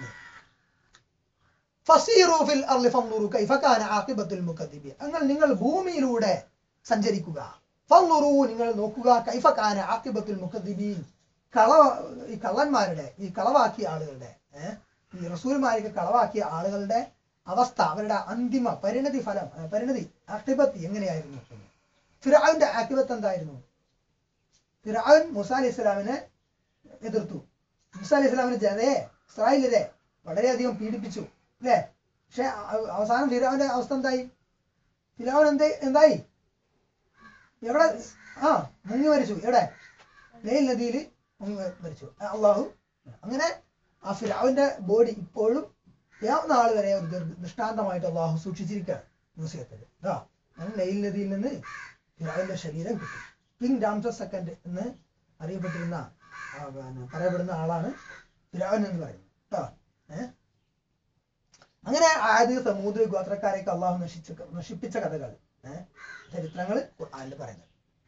ഫസീറു ഫിൽ അർളി ഫൻദുറു കൈഫ കാന ആഖിബത്തുൽ മുകദ്ദിബീൻ നിങ്ങൾ നിങ്ങൾ ഭൂമിയിലൂടെ സഞ്ചരിക്കുക ഫൻദുറു നിങ്ങൾ നോക്കുക കൈഫ കാന ആഖിബത്തുൽ മുകദ്ദിബീൻ കള ഈ കള്ളന്മാരുടെ ഈ കളവാക്കിയ ആളുകളുടെ ഏഹ് ഈ റസൂൽമാരൊക്കെ കളവാക്കിയ ആളുകളുടെ അവസ്ഥ അവരുടെ അന്തിമ പരിണതി ഫലം ഏഹ് പരിണതി ആഖിബത്ത് എങ്ങനെയായിരുന്നു എന്ന്. ഫിർഔന്റെ ആഖിബത്ത് എന്തായിരുന്നു ഫിർഔൻ മൂസ അലൈഹി ഇസ്ലാമിനെ എതിർത്തു മൂസ അലൈഹി ഇസ്ലാമിന്റെ ജനതയെ ഇസ്രായേലിലെ വളരെയധികം പീഡിപ്പിച്ചു അല്ലേ പക്ഷെ അ- അവസാനം ഫിരാവിന്റെ അവസ്ഥ എന്തായി ഫിരാവൻ എന്തേ എന്തായി എവിടെ ആ മുങ്ങി മരിച്ചു എവിടെ നെയിൽ നദിയിൽ മുങ്ങി മരിച്ചു ആ, അള്ളാഹു അങ്ങനെ ആ ഫിരാവിന്റെ ബോഡി ഇപ്പോഴും യാവുന്ന ആൾ വരെ ഒരു ദൃ- ദൃഷ്ടാന്തമായിട്ട് അള്ളാഹു സൂക്ഷിച്ചിരിക്കുകയാണ് മ്യൂസിയത്തിൽ ആ അങ്ങനെ നെയിൽ നദിയിൽ നിന്ന് ഫിരാവിന്റെ ശരീരം കിട്ടി കിങ് രാംസസ് സെക്കൻഡ് എന്ന് അറിയപ്പെട്ടിരുന്ന ആ, പിന്നെ പറയപ്പെടുന്ന ആളാണ് ഫിരാവൻ എന്ന് പറയുന്നത് കേട്ടോ ഏഹ് അങ്ങനെ ആദ്യ സമൂദ്ര ഗോത്രക്കാരെയൊക്കെ അള്ളാഹു നശിച്ച നശിപ്പിച്ച കഥകൾ ഏഹ് ചരിത്രങ്ങൾ ഖുർആനിൽ പറയുന്നത്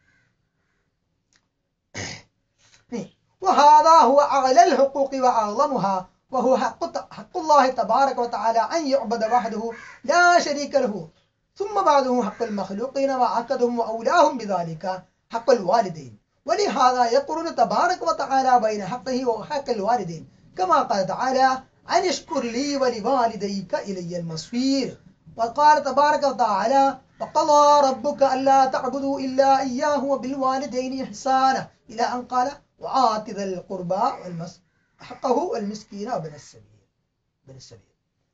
ഇനി, وهذا هو أعلى الحقوق وأعظمها وهو حق, حق الله تبارك وتعالى أن يعبد وحده لا شريك له ثم بعده حق المخلوقين وأكدهم وأولاهم بذلك حق الوالدين ولهذا يقرن تبارك وتعالى بين حقه وحق الوالدين كما قال تعالى أن اشكر لي ولوالديك إلي المصير وقال تبارك وتعالى وقضى ربك ألا تعبدوا إلا إياه وبالوالدين إحسانا إلى أن قال وآت ذا القربى والمس حقه والمسكين وابن السبيل ابن السبيل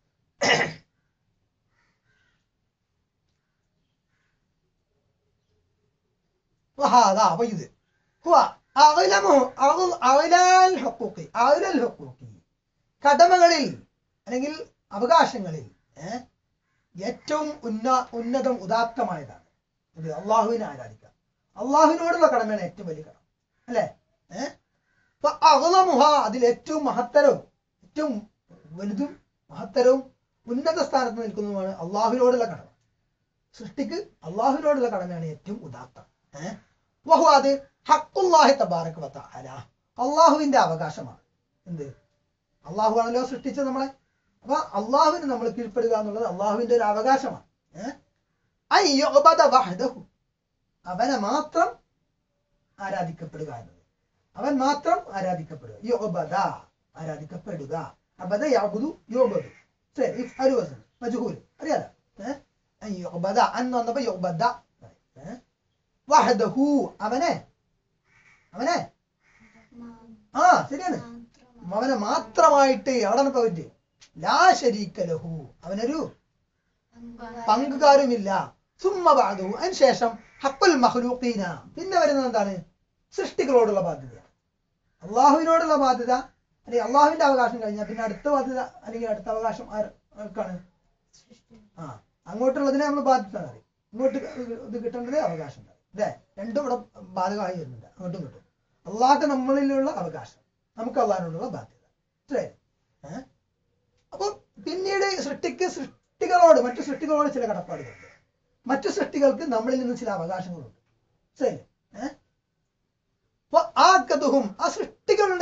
وهذا أبو ഇത് هو أعلم أعلى الحقوق أعلى الحقوق കടമകളിൽ അല്ലെങ്കിൽ അവകാശങ്ങളിൽ ഏഹ് ഏറ്റവും ഉന്ന ഉന്നതം ഉദാത്തമായതാണ് ഇത് അള്ളാഹുവിനെ ആരാധിക്കുക അള്ളാഹുവിനോടുള്ള കടമയാണ് ഏറ്റവും വലിയ കടമ അല്ലേ ഏഹ് അപ്പൊ അഹ്ലമുഹ അതിൽ ഏറ്റവും മഹത്തരവും ഏറ്റവും വലുതും മഹത്തരവും ഉന്നത സ്ഥാനത്ത് നിൽക്കുന്നതുമാണ് അള്ളാഹുവിനോടുള്ള കടമ സൃഷ്ടിക്ക് അള്ളാഹുവിനോടുള്ള കടമയാണ് ഏറ്റവും ഉദാത്തം ഏഹ് വഹു അത് ഹക്കുല്ലാഹി തബാറക് വതആല അള്ളാഹുവിന്റെ അവകാശമാണ് എന്ത് അള്ളാഹു ആണല്ലോ സൃഷ്ടിച്ചത് നമ്മളെ അപ്പൊ അള്ളാഹുവിന് നമ്മൾ കീഴ്പ്പെടുക എന്നുള്ളത് അള്ളാഹുവിന്റെ ഒരു അവകാശമാണ് ഏഹ് ഐ യുഅബദ വഹ്ദഹു. അവനെ മാത്രം ആരാധിക്കപ്പെടുക എന്നത് അവൻ മാത്രം ആരാധിക്കപ്പെടുക യുഅബദ ആരാധിക്കപ്പെടുക അബദ യഅബുദു യുഅബദു ശരി ഇഫ്അലു വസൻ മജ്ഹൂൽ അറിയാലോ ഏഹ് ഐ യുഅബദ അൻ വന്നപ്പോ യുഅബദ ഏഹ് വഹദഹു അവനെ അവനെ ആ ശരിയാണ് അവനെ മാത്രമായിട്ട് എവിടെയാണ് പോയിട്ട് ലാ ശരീക്ക ലഹു അവനൊരു പങ്കുകാരുമില്ല സുമ്മ ബാദു അതിനുശേഷം ഹക്കുൽ മഹ്ലൂഖീന പിന്നെ വരുന്നത് എന്താണ് സൃഷ്ടികളോടുള്ള ബാധ്യത അള്ളാഹുവിനോടുള്ള ബാധ്യത അല്ലെങ്കിൽ അള്ളാഹുവിന്റെ അവകാശം കഴിഞ്ഞാൽ പിന്നെ അടുത്ത ബാധ്യത അല്ലെങ്കിൽ അടുത്ത അവകാശം ആർ- ആർക്കാണ് ആ അങ്ങോട്ടുള്ളതിനെ നമ്മൾ ബാധ്യത എന്ന് പറയും ഇങ്ങോട്ട് ഇത് കിട്ടേണ്ടത് അവകാശം എന്ന് പറയും അല്ലേ രണ്ടും ഇവിടെ ബാധകമായി വരുന്നുണ്ട് അങ്ങോട്ടും ഇങ്ങോട്ടും അള്ളാഹ് നമ്മളിലുള്ള അവകാശം നമുക്ക് അള്ളാഹിനോടുള്ള ബാധ്യത മനസ്സിലായോ? ഏഹ് അപ്പൊ പിന്നീട് സൃഷ്ടിക്ക് സൃഷ്ടികളോട് മറ്റു സൃഷ്ടികളോട് ചില കടപ്പാടുകളുണ്ട് മറ്റു സൃഷ്ടികൾക്ക് നമ്മളിൽ നിന്ന് ചില അവകാശങ്ങളുണ്ട് ശരി ഏഹ് അപ്പൊ ആ കതുഹും ആ സൃഷ്ടികളുടെ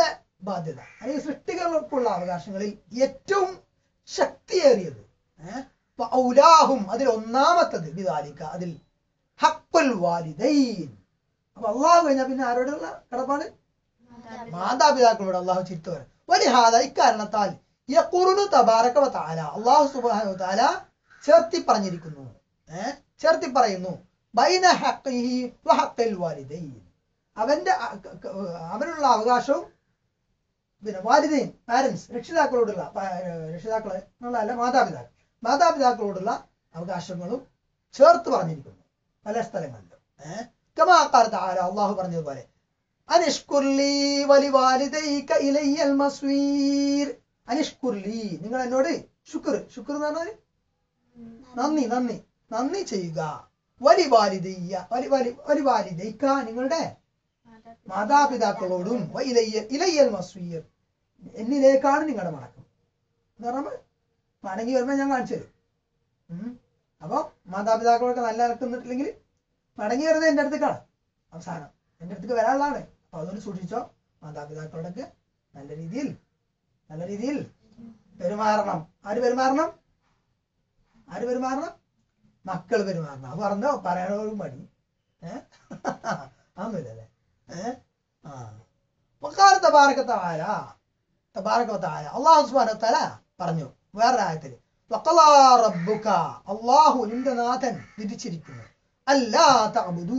ബാധ്യത അല്ലെങ്കിൽ സൃഷ്ടികൾക്കുള്ള അവകാശങ്ങളിൽ ഏറ്റവും ശക്തിയേറിയത് ഏഹ് അപ്പൊ ഔലാഹും അതിൽ ഒന്നാമത്തത് ബിദാലിക്ക അതിൽ ഹക്കുൽ വാലിദൈൻ അപ്പൊ അള്ളാഹു കഴിഞ്ഞാൽ പിന്നെ ആരോടുള്ള കടപ്പാട് മാതാപിതാക്കളോട് അള്ളാഹു ചിരിത്തു പറയും വലിഹാദ ഇക്കാരണത്താൽ യഖുറുനു തബാറക വ തആല അള്ളാഹു സുബ്ഹാനഹു വ തആല ചേർത്തി പറഞ്ഞിരിക്കുന്നു ഏഹ് ചേർത്തി പറയുന്നു ബൈന ഹഖ്ഖിഹി വ ഹഖ്ഖിൽ വാലിദൈൻ അവന്റെ അ- ക- ക- അവനുള്ള അവകാശവും പിന്നെ വാലിദൈൻ പാരന്റ്സ് രക്ഷിതാക്കളോടുള്ള പ- രക്ഷിതാക്കളെ എന്നുള്ളതല്ല മാതാപിതാക്കൾ മാതാപിതാക്കളോടുള്ള അവകാശങ്ങളും ചേർത്ത് പറഞ്ഞിരിക്കുന്നു പല സ്ഥലങ്ങളിലും ഏഹ് കമാക്കാർ താര അള്ളാഹു പറഞ്ഞതുപോലെ അനിഷ്കുർലി വലിവാലിദൈക ഇലയ്യൽ മസ്വീർ അനിഷ്കുർലി നിങ്ങൾ എന്നോട് ശുക്ർ ശുക്ർ എന്ന് പറഞ്ഞാൽ നന്ദി നന്ദി നന്ദി ചെയ്യുക വലിവാലിദയ്യ വലി വലി വലിവാലിദൈക്ക നിങ്ങളുടെ മാതാപിതാക്കളോടും വ ഇലയ്യ ഇലയ്യൽ മസ്വീർ എന്നിലേക്കാണ് നിങ്ങളുടെ മടക്കം എന്ന് പറയുമ്പോൾ മടങ്ങി വരുമ്പോൾ ഞാൻ കാണിച്ചു തരും ഉം. അപ്പൊ മാതാപിതാക്കളൊക്കെ നല്ല നിൽക്കുന്നില്ലെങ്കിൽ മടങ്ങി വരുന്നത് എൻ്റെ അടുത്തേക്കാണ് അവസാനം എൻ്റെ അടുത്തേക്ക് വരാനുള്ളതാണ് അപ്പൊ അതുകൊണ്ട് സൂക്ഷിച്ചോ മാതാപിതാക്കളോടൊക്കെ നല്ല രീതിയിൽ നല്ല രീതിയിൽ പെരുമാറണം ആര് പെരുമാറണം ആര് പെരുമാറണം മക്കൾ പെരുമാറണം അത് പറഞ്ഞോ പറയാനോട് മടി ഏഹ് അതൊന്നുമില്ലല്ലേ ഏഹ് ആ വക്കാല തബാറക്കത്തായ തബാറക്കത്തായ അള്ളാഹു സുബ്ഹാനഹു വ തആല പറഞ്ഞു വേറൊരു ആയത്തിൽ വഖലാ റബ്ബുക അള്ളാഹു നിന്റെ നാഥൻ വിധിച്ചിരിക്കുന്നു അല്ലാ തഅബുദൂ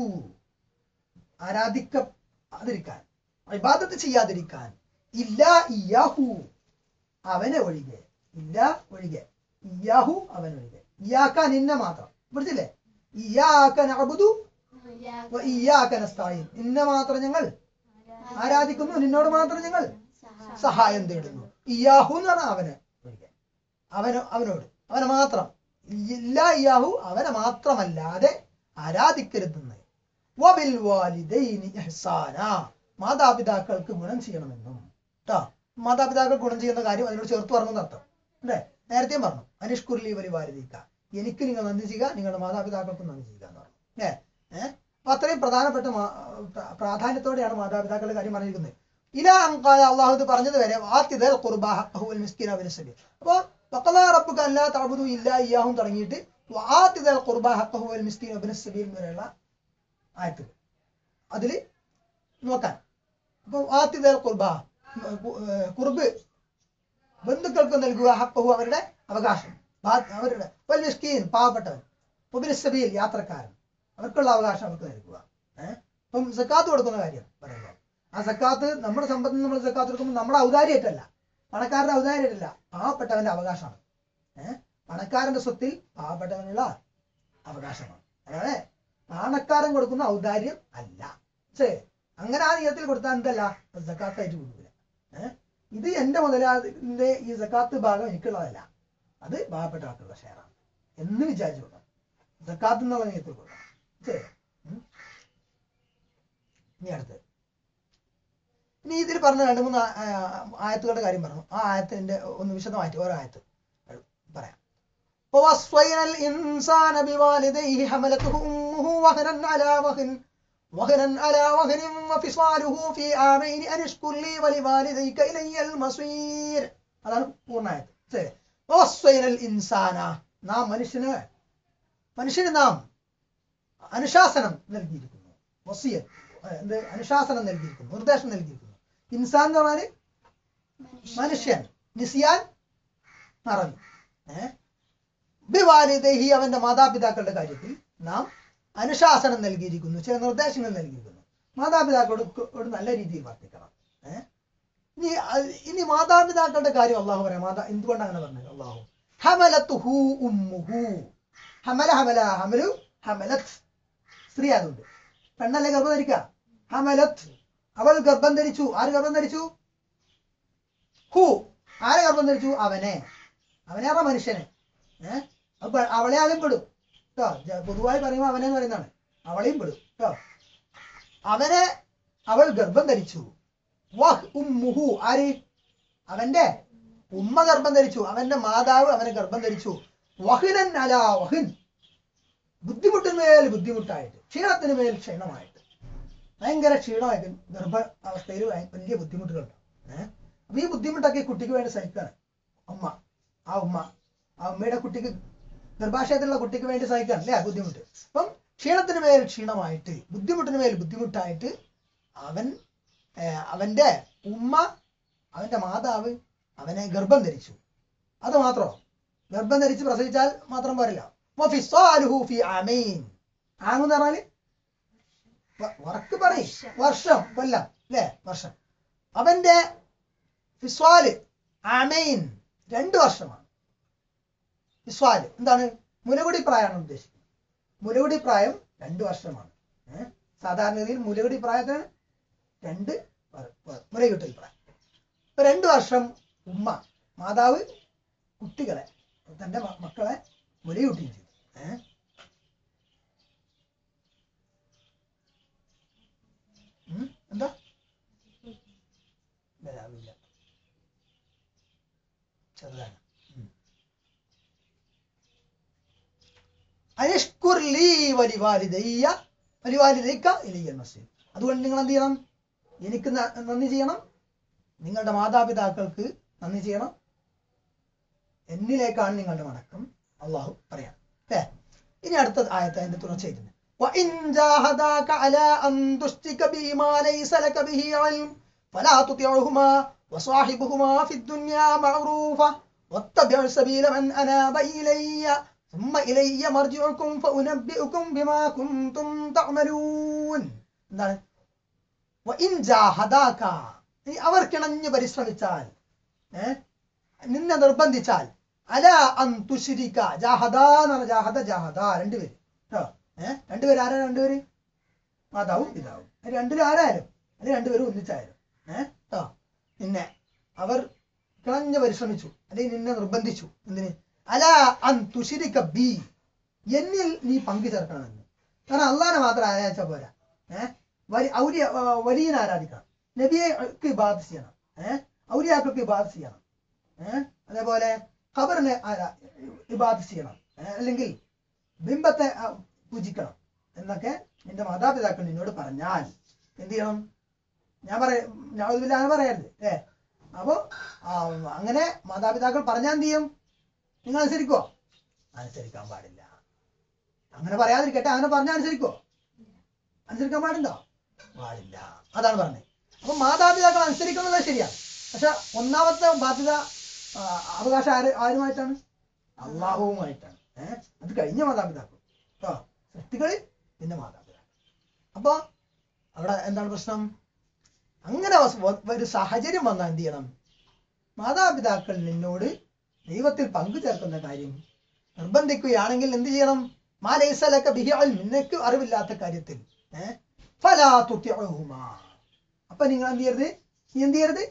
ആരാധിക്കാതിരിക്കാൻ ഇബാദത്ത് ചെയ്യാതിരിക്കാൻ ഇല്ല ഇയാഹു അവനെ ഒഴികെ ഇല്ല ഒഴികെ ഇയാഹു അവൻ ഒഴികെ ഇയാക്ക നിന്നെ മാത്രം പിടിച്ചില്ലേ ഇയാക്ക നഅബുദു വ ഇയാക്ക നസ്തഈൻ നിന്നെ മാത്രം ഞങ്ങൾ ആരാധിക്കുന്നു നിന്നോട് മാത്രം ഞങ്ങൾ സഹായം തേടുന്നു ഇയാഹു എന്ന് പറഞ്ഞാൽ അവന് ഒഴികെ അവന് അവനോട് അവനെ മാത്രം ഇല്ല ഇയാഹു അവനെ മാത്രമല്ലാതെ ആരാധിക്കരുതെന്ന് വബിൽ വാലിദൈനി ഇഹ്സാന മാതാപിതാക്കൾക്ക് ഗുണം ചെയ്യണമെന്നും കേട്ടോ മാതാപിതാക്കൾ ഗുണം ചെയ്യുന്ന കാര്യം അതിനോട് ചേർത്ത് പറഞ്ഞു അർത്ഥം അല്ലേ നേരത്തെയും പറഞ്ഞു അനിഷ്കുർലി വലി വാലിദിക്ക എനിക്ക് നിങ്ങൾ നന്ദി ചെയ്യുക നിങ്ങളുടെ മാതാപിതാക്കൾക്കും നന്ദി ചെയ്യുക എന്ന് പറഞ്ഞു അല്ലേ ഏഹ് അപ്പൊ അത്രയും പ്രധാനപ്പെട്ട മാ- പ്ര- പ്രാധാന്യത്തോടെയാണ് മാതാപിതാക്കളുടെ കാര്യം പറഞ്ഞിരിക്കുന്നത് ഇല അങ്കായ അള്ളാഹു ഇത് പറഞ്ഞത് വരെ വാത്തിദൽ ഖുർബാ ഹഖ്ഹുൽ മിസ്കിൻ അവൻ സബീൽ അപ്പൊ വഖലാ റബ്ബുക അല്ലാ തഅബുദു ഇല്ലാ ഇയ്യാഹും തുടങ്ങിയിട്ട് വാത്തിദൽ ഖുർബാ ഹഖ്ഹുൽ മിസ്കിൻ അവൻ സബീൽ വരെയുള്ള ആയത്തുകൾ അതില് നോക്കാൻ അപ്പൊ വാത്തിദൽ ഖുർബ കുർബ് ബന്ധുക്കൾക്ക് നൽകുക ഹഖ്ഹു അവരുടെ അവകാശം ബാ- അവരുടെ വൽ മിസ്കീൻ പാവപ്പെട്ടവൻ മുബിൻ സബീൽ യാത്രക്കാരൻ അവർക്കുള്ള അവകാശം അവർക്ക് നൽകുക ഏഹ് ഇപ്പം സക്കാത്ത് കൊടുക്കുന്ന കാര്യം പറയുമ്പോൾ ആ സക്കാത്ത് നമ്മുടെ സമ്പത്തിൽ നമ്മൾ സക്കാത്ത് കൊടുക്കുമ്പോൾ നമ്മുടെ ഔദാര്യമായിട്ടല്ല പണക്കാരന്റെ ഔദാര്യമായിട്ടല്ല പാവപ്പെട്ടവന്റെ അവകാശമാണ് ഏഹ് പണക്കാരന്റെ സ്വത്തിൽ പാവപ്പെട്ടവനുള്ള അവകാശമാണ് അല്ലാതെ പണക്കാരൻ കൊടുക്കുന്ന ഔദാര്യം അല്ല ശരി അങ്ങനെ ആ നിയത്തിൽ കൊടുത്താൽ എന്തല്ല സക്കാത്തായിട്ട് കൊടുക്കില്ല ഏഹ് ഇത് എന്റെ മുതലാളിന്റെ ഈ സക്കാത്ത് ഭാഗം എനിക്കുള്ളതല്ല അത് പാവപ്പെട്ട ആൾക്കുള്ള ഷെയറാണ് എന്ന് വിചാരിച്ചു കൊടുക്കണം സക്കാത്ത് എന്നുള്ള നിയത്തിൽ കൊടുക്കണം ശരി ഉം. ഇനി അടുത്ത് ഇനി ഇതിൽ പറഞ്ഞ രണ്ട് മൂന്ന് ആ- ആ- ആയത്തുകളുടെ കാര്യം പറഞ്ഞു ആ ആയത്തിന്റെ ഒന്ന് വിശദമായിട്ട് ഓരോ ആയത്ത് പറയാം ووصينا الإنسان بوالديه حملته أمه وهنا على وهن وهنا على وهن وفصاله في عامين أن اشكر لي ولوالديك إلي المصير അതാണ് പൂർണ്ണായത് ശരി ووصينا الإنسان നാം മനുഷ്യന് മനുഷ്യന് നാം അനുശാസനം നൽകിയിരിക്കുന്നു വസിയ എന്ത് അനുശാസനം നൽകിയിരിക്കുന്നു നിർദ്ദേശം നൽകിയിരിക്കുന്നു ഇൻസാൻ എന്ന് പറഞ്ഞാല് മനുഷ്യൻ നിസിയാൻ മറവി ഏഹ് ബിവാലിദേഹി അവന്റെ മാതാപിതാക്കളുടെ കാര്യത്തിൽ നാം അനുശാസനം നൽകിയിരിക്കുന്നു ചില നിർദ്ദേശങ്ങൾ നൽകിയിരിക്കുന്നു മാതാപിതാക്കളോട് ക- ഒരു നല്ല രീതിയിൽ വർത്തിക്കണം ഏഹ് ഇനി അത് ഇനി മാതാപിതാക്കളുടെ കാര്യം അള്ളാഹു പറയാം മാതാ എന്തുകൊണ്ടാണ് അങ്ങനെ പറഞ്ഞത് അള്ളാഹു ഹമലത്തുഹു ഉമ്മുഹു ഹമല ഹമല ഹമലു ഹമലത്ത് സ്ത്രീ അതുണ്ട് പെണ്ണല്ലേ ഗർഭം ധരിക്കുക ഹമലത്ത് അവൾ ഗർഭം ധരിച്ചു ആര് ഗർഭം ധരിച്ചു ഹു ആരെ ഗർഭം ധരിച്ചു അവനെ അവനെ പറഞ്ഞ മനുഷ്യനെ ഏഹ് അപ്പൊ അവളെ ആളും പെടും കേട്ടോ ജ- പൊതുവായി പറയുമ്പോൾ അവനെ എന്ന് പറയുന്നതാണ് അവളെയും പെടും കേട്ടോ അവനെ അവൾ ഗർഭം ധരിച്ചു വഹ് ഉമ്മുഹു ആര് അവന്റെ ഉമ്മ ഗർഭം ധരിച്ചു അവന്റെ മാതാവ് അവനെ ഗർഭം ധരിച്ചു വഹിനൻ അലാ വഹിൻ ബുദ്ധിമുട്ടിന്മേൽ ബുദ്ധിമുട്ടായിട്ട് ക്ഷീണത്തിന് മേൽ ക്ഷീണമായിട്ട് ഭയങ്കര ക്ഷീണമായിട്ട് ഗർഭ അവസ്ഥയിൽ ഭയ- വലിയ ബുദ്ധിമുട്ടുകളുണ്ട് ഏഹ് അപ്പൊ ഈ ബുദ്ധിമുട്ടൊക്കെ ഈ കുട്ടിക്ക് വേണ്ടി സഹിക്കാണ് അമ്മ ആ ഉമ്മ ആ ഉമ്മയുടെ കുട്ടിക്ക് ഗർഭാശയത്തിലുള്ള കുട്ടിക്ക് വേണ്ടി സഹിക്കാണ് അല്ലേ ആ ബുദ്ധിമുട്ട് അപ്പം ക്ഷീണത്തിന് മേൽ ക്ഷീണമായിട്ട് ബുദ്ധിമുട്ടിന് മേൽ ബുദ്ധിമുട്ടായിട്ട് അവൻ ഏർ അവന്റെ ഉമ്മ അവന്റെ മാതാവ് അവനെ ഗർഭം ധരിച്ചു അത് മാത്രമോ ഗർഭം ധരിച്ച് പ്രസവിച്ചാൽ മാത്രം പോരല്ല വഫിസ്സാലുഹു ഫി ആമൈൻ ആങ്ങെന്ന് പറഞ്ഞാല് വ- വറക്ക് പറയും വർഷം കൊല്ലം അല്ലേ വർഷം അവന്റെ ഫിസ്വാല് ആമൈൻ രണ്ട് വർഷമാണ് ഫിസ്വാല് എന്താണ് മുലകുടി പ്രായമാണ് ഉദ്ദേശിക്കുന്നത് മുലകുടി പ്രായം രണ്ട് വർഷമാണ് ഏഹ് സാധാരണഗതിയിൽ മുലകുടി പ്രായത്തിന് രണ്ട് വ- വ- മുലയൂട്ടൽ പ്രായം ഇപ്പൊ രണ്ട് വർഷം ഉമ്മ മാതാവ് കുട്ടികളെ തന്റെ മ- മക്കളെ മുലയൂട്ടുകയും ചെയ്തു ഏഹ് ഉം? എന്താ വരാമില്ല ചെറുതാണ് ഉം. അയഷ്കുർ ലീ വലിവാലിദയ്യ വലിവാലിദയ്ക്ക ഇലയ്യൽ മസ്ജിദ് അതുകൊണ്ട് നിങ്ങൾ എന്ത് ചെയ്യണം എനിക്ക് ന- നന്ദി ചെയ്യണം നിങ്ങളുടെ മാതാപിതാക്കൾക്ക് നന്ദി ചെയ്യണം എന്നിലേക്കാണ് നിങ്ങളുടെ മടക്കം അള്ളാഹു പറയാം അല്ലേ ഇനി അടുത്ത ആയത്ത് അതിന്റെ തുടർച്ചയായിട്ടുണ്ട് وإن جاهداك على أن تشرك بي ما ليس لك به علم فلا تطعهما وصاحبهما في الدنيا معروفا واتبع سبيل من أناب إلي ثم إلي مرجعكم فأنبئكم بما كنتم تعملون എന്താണ് وإن جاهداك നീ അവർ കിണഞ്ഞ് പരിശ്രമിച്ചാൽ ഏ നിന്നെ നിർബന്ധിച്ചാൽ അല അൻ തുശിരിക്ക ജാഹദ എന്ന് പറഞ്ഞ ജാഹദ ജാഹദ രണ്ടുപേര് കേട്ടോ ഏഹ് രണ്ടുപേര് ആരാ രണ്ടുപേര് മാതാവും പിതാവും അത് രണ്ടിലും ആരായാലും അത് രണ്ടുപേരും ഒന്നിച്ചായാലും ഏഹ് കേട്ടോ പിന്നെ അവർ കിണഞ്ഞ് പരിശ്രമിച്ചു അല്ലെങ്കിൽ നിന്നെ നിർബന്ധിച്ചു എന്തിന് അല അൻ തുശിരിക്ക ബി എന്നിൽ നീ പങ്കു ചേർക്കണമെന്ന് കാരണം അള്ളാനെ മാത്രം ആരാധിച്ചാൽ പോരാ ഏഹ് വലി ഔലിയ ആ, വലിയനെ ആരാധിക്കണം നബിയെക്ക് ഇബാദ് ചെയ്യണം ഏഹ് ഔലിയാക്കൾക്ക് ഇബാദ് ചെയ്യണം ഏഹ് അതേപോലെ ഖബറിനെ ആരാ ഇബാദ് ചെയ്യണം ഏഹ് അല്ലെങ്കിൽ ബിംബത്തെ ആ, പൂജിക്കണം എന്നൊക്കെ നിന്റെ മാതാപിതാക്കൾ നിന്നോട് പറഞ്ഞാൽ എന്ത് ചെയ്യണം ഞാൻ പറയ ഞാൻ അങ്ങനെ പറയരുത് ഏ അപ്പോ ആ, അങ്ങനെ മാതാപിതാക്കൾ പറഞ്ഞാൽ എന്ത് ചെയ്യും നിങ്ങൾ അനുസരിക്കോ അനുസരിക്കാൻ പാടില്ല അങ്ങനെ പറയാതിരിക്കട്ടെ അങ്ങനെ പറഞ്ഞാൽ അനുസരിക്കോ അനുസരിക്കാൻ പാടുണ്ടോ പാടില്ല അതാണ് പറഞ്ഞത് അപ്പൊ മാതാപിതാക്കൾ അനുസരിക്കുന്നുള്ളത് ശരിയാണ് പക്ഷെ ഒന്നാമത്തെ ബാധ്യത ആ, അവകാശം ആര് ആരുമായിട്ടാണ് അള്ളാഹുവുമായിട്ടാണ് ഏഹ് അത് കഴിഞ്ഞ മാതാപിതാക്കൾ കേട്ടോ സൃഷ്ടികളിൽ പിന്നെ മാതാപിതാക്കൾ അപ്പൊ അവിടെ എന്താണ് പ്രശ്നം അങ്ങനെ വസ്- വ- ഒരു സാഹചര്യം വന്നാൽ എന്ത് ചെയ്യണം മാതാപിതാക്കൾ നിന്നോട് ദൈവത്തിൽ പങ്കു ചേർക്കുന്ന കാര്യം നിർബന്ധിക്കുകയാണെങ്കിൽ എന്ത് ചെയ്യണം മാലൈസലക്ക ബിഹിഅൽ നിനക്ക് അറിവില്ലാത്ത കാര്യത്തിൽ ഏഹ് ഫലാ തുത്തിഉഹുമാ അപ്പൊ നിങ്ങൾ എന്ത് ചെയ്യരുത് നീ എന്ത് ചെയ്യരുത്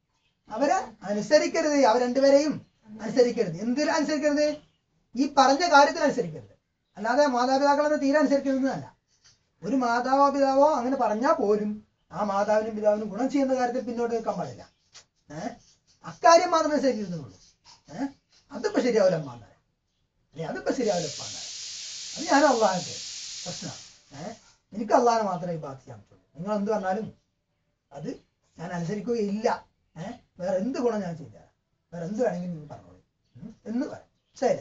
അവരെ അനുസരിക്കരുത് അവർ രണ്ടുപേരെയും അനുസരിക്കരുത് എന്തിൽ അനുസരിക്കരുത് ഈ പറഞ്ഞ കാര്യത്തിൽ അനുസരിക്കരുത് അല്ലാതെ മാതാപിതാക്കളെ തീരെ അനുസരിക്കുന്നതല്ല ഒരു മാതാവോ പിതാവോ അങ്ങനെ പറഞ്ഞാൽ പോലും ആ മാതാവിനും പിതാവിനും ഗുണം ചെയ്യുന്ന കാര്യത്തിൽ പിന്നോട്ട് നിൽക്കാൻ പാടില്ല ഏഹ് അക്കാര്യം മാത്രമേ അനുസരിക്കുന്നുള്ളൂ ഏഹ് അതിപ്പോ ശരിയാവില്ല അമ്മാന്നാരെ അല്ലെ അതിപ്പോ ശരിയാവില്ല ഉപ്പാന്നാരെ അത് ഞാൻ അള്ളാഹിന്റെ പ്രശ്നമാണ് ഏഹ് എനിക്ക് അള്ളാഹിനെ മാത്രമേ ബാധ ചെയ്യാൻ പറ്റുള്ളൂ നിങ്ങൾ എന്ത് പറഞ്ഞാലും അത് ഞാൻ അനുസരിക്കുകയില്ല ഏഹ് വേറെ എന്ത് ഗുണം ഞാൻ ചെയ്ത വേറെ എന്ത് വേണമെങ്കിലും നിങ്ങൾ പറഞ്ഞോളൂ ഉം, എന്ന് പറയാം ശരി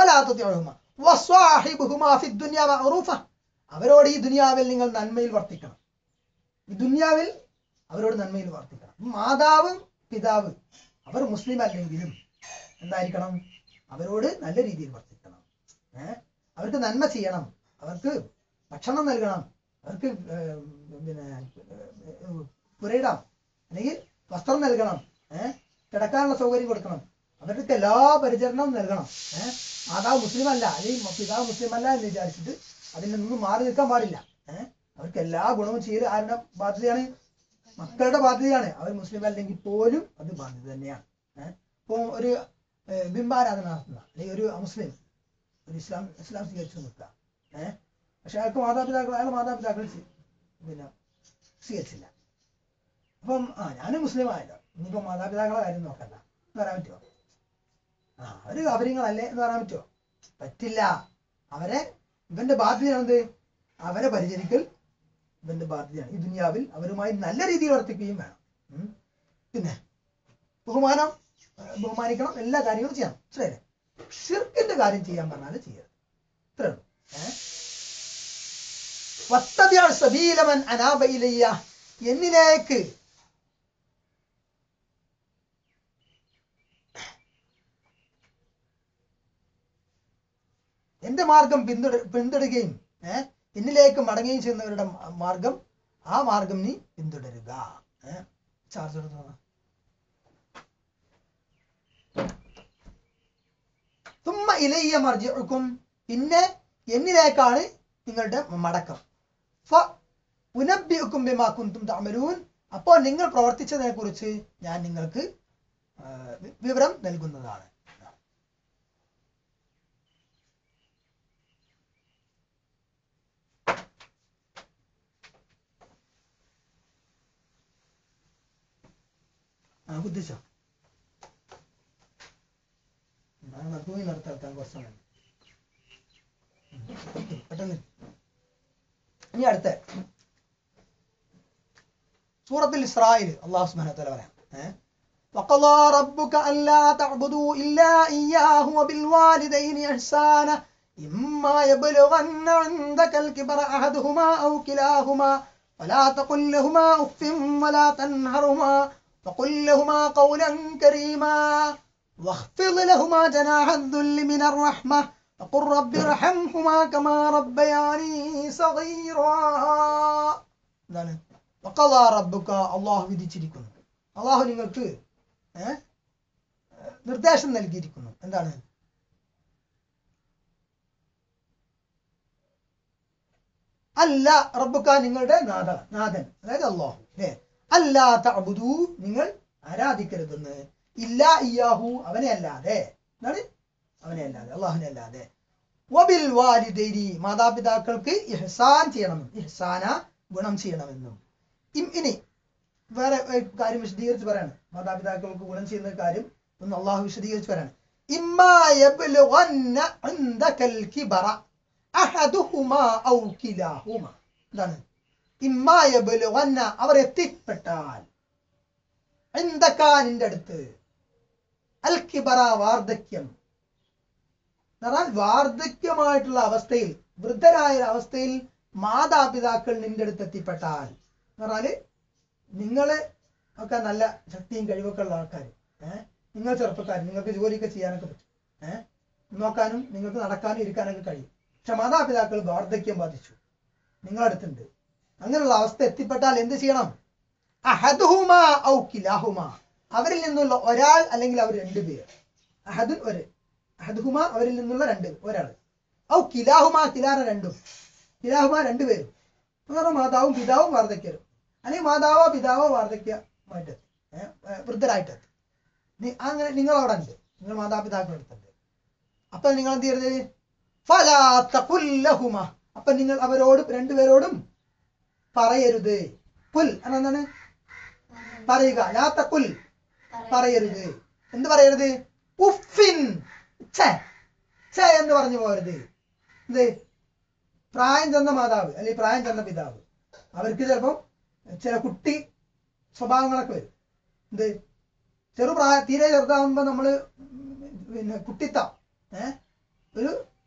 അവരോട് ഈ ദുനിയാവിൽ നിങ്ങൾ നന്മയിൽ വർത്തിക്കണം ഈ ദുനിയാവിൽ അവരോട് നന്മയിൽ വർത്തിക്കണം മാതാവ് പിതാവ് അവർ മുസ്ലിം അല്ലെങ്കിലും എന്തായിരിക്കണം അവരോട് നല്ല രീതിയിൽ വർത്തിക്കണം ഏഹ് അവർക്ക് നന്മ ചെയ്യണം അവർക്ക് ഭക്ഷണം നൽകണം അവർക്ക് ഏർ, പിന്നെ ഏർ, പുരയിടാം അല്ലെങ്കിൽ വസ്ത്രം നൽകണം ഏഹ് കിടക്കാനുള്ള സൗകര്യം കൊടുക്കണം അവർക്ക് എല്ലാ പരിചരണവും നൽകണം ഏഹ് മാതാവ് മുസ്ലിം അല്ല അല്ലെങ്കിൽ പിതാവ് മുസ്ലിം അല്ല എന്ന് വിചാരിച്ചിട്ട് അതിൽ നിന്നും മാറി നിൽക്കാൻ പാടില്ല ഏഹ് അവർക്ക് എല്ലാ ഗുണവും ചെയ്ത് ആരുടെ ബാധ്യതയാണ് മക്കളുടെ ബാധ്യതയാണ് അവർ മുസ്ലിം അല്ലെങ്കിൽ പോലും അത് ബാധ്യത തന്നെയാണ് ഏഹ് ഇപ്പൊ ഒരു ഏഹ്, ബിംബാരാധന നടത്തുന്ന അല്ലെങ്കിൽ ഒരു മുസ്ലിം ഒരു ഇസ്ലാം ഇസ്ലാം സ്വീകരിച്ചു നിൽക്കുക ഏഹ് പക്ഷെ അയാൾക്ക് മാതാപിതാക്കൾ അയാളെ മാതാപിതാക്കൾ സ്വീ- പിന്നെ സ്വീകരിച്ചില്ല അപ്പം ആ ഞാനും മുസ്ലിം ആയല്ലോ ഇനിയിപ്പോ മാതാപിതാക്കളെ കാര്യം നോക്കണ്ട എന്ന് പറയാൻ പറ്റുമോ ആ അവര് കാഫര്യങ്ങളല്ലേ എന്ന് പറയാൻ പറ്റുമോ പറ്റില്ല അവരെ ഇവന്റെ ബാധ്യതയാണെന്ത് അവരെ പരിചരിക്കൽ ഇവന്റെ ബാധ്യതയാണ് ഈ ദുനിയാവിൽ അവരുമായി നല്ല രീതിയിൽ വർത്തിക്കുകയും വേണം ഉം. പിന്നെ ബഹുമാനം ആ, ബഹുമാനിക്കണം എല്ലാ കാര്യങ്ങളും ചെയ്യണം മനസ്സിലായില്ലേ ഷിർക്കിന്റെ കാര്യം ചെയ്യാൻ പറഞ്ഞാൽ ചെയ്യരുത് ഇത്രേ ഉള്ളൂ ഏഹ് വത്തബിഅ സബീല മൻ അനാബ ഇലയ്യ എന്നിലേക്ക് എന്റെ മാർഗം പിന്തുട പിന്തുടരുകയും ഏഹ് എന്നിലേക്ക് മടങ്ങുകയും ചെയ്യുന്നവരുടെ മ- മാർഗം ആ മാർഗം നീ പിന്തുടരുക ഏഹ് ചാർജ് എടുത്തോ തുമ്മ ഇലയ്യ മർജിഉക്കും പിന്നെ എന്നിലേക്കാണ് നിങ്ങളുടെ മടക്കം ഫ ഉനബ്ബിഉക്കും ബിമാ കുന്തും തഅമലൂൻ അപ്പോൾ നിങ്ങൾ പ്രവർത്തിച്ചതിനെ കുറിച്ച് ഞാൻ നിങ്ങൾക്ക് ആ, വി- വിവരം നൽകുന്നതാണ് ആ കുത്തിച്ചോ പോയി നടത്താൻ കുറച്ച് സമയം പെട്ടെന്ന് ഇനി അടുത്ത സൂറത്തിൽ ഇസ്രായേൽ അള്ളാഹു സുബ്ഹാനഹു വ തആല പറയാം ഏ? وقضى ربك ألا تعبدوا إلا إياه وبالوالدين إحسانا إما يبلغن عندك الكبر أحدهما أو كلاهما فلا تقل لهما أف ولا تنهرهما وقل لهما قولا كريما واخفض لهما جناح الذل من الرحمة وقل رب ارحمهما كما ربياني صغيرا എന്താണ് വക്കലാ റബ്ബുക അള്ളാഹു വിധിച്ചിരിക്കുന്നു അള്ളാഹു നിങ്ങൾക്ക് ഏ, നിർദ്ദേശം നൽകിയിരിക്കുന്നു എന്താണ് അല്ല റബ്ബുക നിങ്ങളുടെ നാഥ നാഥൻ അതായത് അള്ളാഹു അല്ലേ അല്ലാ തഅബുദു നിങ്ങൾ ആരാധിക്കരുതെന്ന് ഇല്ല ഇയാഹു അവനെ അല്ലാതെ എന്താണ് അവനെ അല്ലാതെ അള്ളാഹുനെ അല്ലാതെ വബിൽ വാലിദൈനി മാതാപിതാക്കൾക്ക് ഇഹ്സാൻ ചെയ്യണമെന്നും ഇഹ്സാന ഗുണം ചെയ്യണമെന്നും ഇം- ഇനി വേറെ ഒരു കാര്യം വിശദീകരിച്ച് പറയാണ് മാതാപിതാക്കൾക്ക് ഗുണം ചെയ്യുന്ന കാര്യം ഒന്ന് അള്ളാഹു വിശദീകരിച്ച് പറയാണ് ഇമ്മാ യബ്ലുഗന്ന ഇൻദകൽ കിബറ അഹദുഹുമാ ഔ കിലാഹുമാ എന്താണ് ഇമ്മാ യബ്ലുഗന്ന അവർ എത്തിപ്പെട്ടാൽ ഇൻദക നിന്റെ അടുത്ത് അൽ കിബറ വാർദ്ധക്യം എന്ന് പറഞ്ഞാൽ വാർദ്ധക്യമായിട്ടുള്ള അവസ്ഥയിൽ വൃദ്ധരായ അവസ്ഥയിൽ മാതാപിതാക്കൾ നിന്റെ അടുത്ത് എത്തിപ്പെട്ടാൽ എന്ന് പറഞ്ഞാല് നിങ്ങള് ഒക്കെ നല്ല ശക്തിയും കഴിവൊക്കെ ഉള്ള ആൾക്കാർ ഏഹ് നിങ്ങൾ ചെറുപ്പക്കാർ നിങ്ങൾക്ക് ജോലിയൊക്കെ ചെയ്യാനൊക്കെ പറ്റും ഏഹ് നോക്കാനും നിങ്ങൾക്ക് നടക്കാനും ഇരിക്കാനൊക്കെ കഴിയും പക്ഷെ മാതാപിതാക്കൾ വാർദ്ധക്യം ബാധിച്ചു നിങ്ങളടുത്തുണ്ട് അങ്ങനെയുള്ള അവസ്ഥ എത്തിപ്പെട്ടാൽ എന്ത് ചെയ്യണം അഹദുഹുമ ഔ കിലാഹുമ അവരിൽ നിന്നുള്ള ഒരാൾ അല്ലെങ്കിൽ അവർ രണ്ടുപേർ അഹദുൻ ഒരു അഹദുഹുമ അവരിൽ നിന്നുള്ള രണ്ട് ഒരാൾ ഔ കിലാഹുമ കിലാറ രണ്ടും കിലാഹുമ രണ്ടുപേരും എന്ന് പറഞ്ഞാൽ മാതാവും പിതാവും വാർദ്ധക്യരും അല്ലെങ്കിൽ മാതാവോ പിതാവോ വാർദ്ധക്യമായിട്ട് ഏഹ് വൃദ്ധരായിട്ട് നി- അങ്ങനെ നിങ്ങൾ അവിടെ ഉണ്ട് നിങ്ങൾ മാതാപിതാക്കൾ അടുത്തുണ്ട് അപ്പൊ നിങ്ങൾ എന്ത് ചെയ്യരുത് ഫലാ തഖുല്ലഹുമ അപ്പൊ നിങ്ങൾ അവരോട് രണ്ടുപേരോടും പറയരുത് പുൽ എന്താണ് പറയുക ലാ തഖുൽ പറയരുത് എന്ത് പറയരുത് ഉഫിൻ ഛെ ഛെ എന്ന് പറഞ്ഞു പോകരുത് എന്ത് പ്രായം ചെന്ന മാതാവ് അല്ലെങ്കിൽ പ്രായം ചെന്ന പിതാവ് അവർക്ക് ചിലപ്പം ചില കുട്ടി സ്വഭാവങ്ങളൊക്കെ വരും എന്ത് ചെറുപ്രായ തീരെ ചെറുതാവുമ്പോ നമ്മള് പിന്നെ കുട്ടിത്തം ഏഹ് ഒരു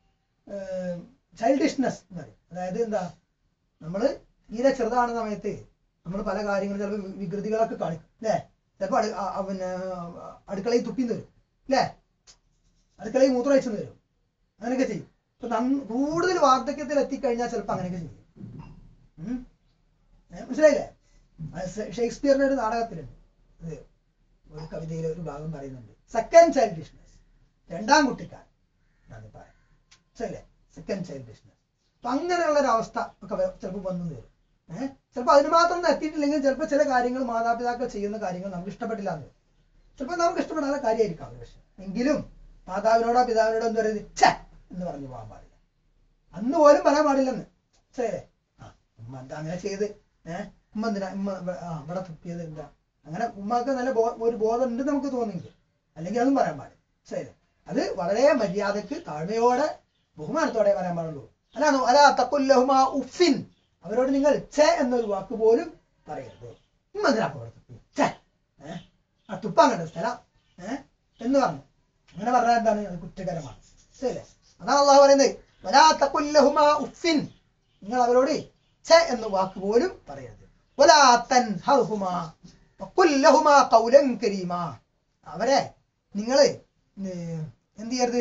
ചൈൽഡിഷ്നെസ് എന്ന് പറയും അതായത് എന്താ നമ്മള് തീരെ ചെറുതാവുന്ന സമയത്ത് നമ്മൾ പല കാര്യങ്ങളും ചിലപ്പോൾ വികൃതികളൊക്കെ കാണിക്കും അല്ലേ ചിലപ്പോൾ അടു ആ- ആ പിന്നെ അടുക്കളയിൽ തുപ്പിന്ന് വരും അല്ലേ അടുക്കളയിൽ മൂത്രമൊഴിച്ചെന്ന് വരും അങ്ങനെയൊക്കെ ചെയ്യും ഇപ്പൊ നന്ന- കൂടുതൽ വാർദ്ധക്യത്തിൽ എത്തിക്കഴിഞ്ഞാൽ ചിലപ്പോൾ അങ്ങനെയൊക്കെ ചെയ്യും ഉം. ഏ, മനസ്സിലായില്ലേ അത് ഷേ- ഷേക്സ്പിയറിന്റെ ഒരു നാടകത്തിലുണ്ട് ഇത് ഒരു കവിതയിലെ ഒരു ഭാഗം പറയുന്നുണ്ട് സെക്കൻഡ് ചൈൽഡിഷ്നെസ് രണ്ടാം കുട്ടിക്കാരൻ എന്നാണ് പറയാം മനസ്സിലായില്ലേ സെക്കൻഡ് ചൈൽഡിഷ്നെസ് അപ്പൊ അങ്ങനെയുള്ള ഒരു അവസ്ഥ ഒക്കെ ചിലപ്പോൾ വന്നു വരും ഏഹ് ചിലപ്പോൾ അതിന് മാത്രം ഒന്നും എത്തിയിട്ടില്ലെങ്കിൽ ചിലപ്പോൾ ചില കാര്യങ്ങൾ മാതാപിതാക്കൾ ചെയ്യുന്ന കാര്യങ്ങൾ നമുക്ക് ഇഷ്ടപ്പെട്ടില്ല എന്ന് വരും ചിലപ്പോൾ നമുക്ക് ഇഷ്ടപ്പെടാത്ത കാര്യമായിരിക്കാം അത് പക്ഷെ എങ്കിലും മാതാവിനോടോ പിതാവിനോടോ എന്ത് പറയുന്നത് ഛേ എന്ന് പറഞ്ഞു പോകാൻ പാടില്ല അന്ന് പോലും പറയാൻ പാടില്ലെന്ന് ശരി ആ ഉമ്മ എന്താ അങ്ങനെ ചെയ്ത് ഏഹ് ഉമ്മ എന്തിനാ ഉമ്മ ഇവ- ആ ഇവിടെ തുപ്പിയത് എന്താ അങ്ങനെ ഉമ്മക്ക് നല്ല ബോ- ഒരു ബോധം ഉണ്ട് നമുക്ക് തോന്നിയെങ്കിൽ അല്ലെങ്കിൽ അതും പറയാൻ പാടില്ല ശരി അത് വളരെ മര്യാദക്ക് താഴ്മയോടെ ബഹുമാനത്തോടെ പറയാൻ പാടുള്ളൂ അല്ലാണോ അല്ല തക്കുല്ലഹുമ ഉഫിൻ അവരോട് നിങ്ങൾ ഛേ എന്നൊരു വാക്ക് പോലും പറയരുത് ഉമ്മ എന്തിനാ ഇപ്പൊ ഇവിടെ തുപ്പി ഛേ ഏഹ് ആ തുപ്പാൻ കണ്ട സ്ഥലം ഏഹ് എന്ന് പറഞ്ഞു അങ്ങനെ പറഞ്ഞാൽ എന്താണ് അത് കുറ്റകരമാണ് ശരിയല്ലേ അതാണ് അള്ളാഹു പറയുന്നത് വലാ തഖുല്ലഹുമാ ഉഫിൻ നിങ്ങൾ അവരോട് ഛ എന്ന് വാക്ക് പോലും പറയരുത് വലാ തൻഹർഹുമാ വഖുല്ലഹുമാ ഖൗലൻ കരീമാ അവരെ നിങ്ങൾ എന്ത് ചെയ്യരുത്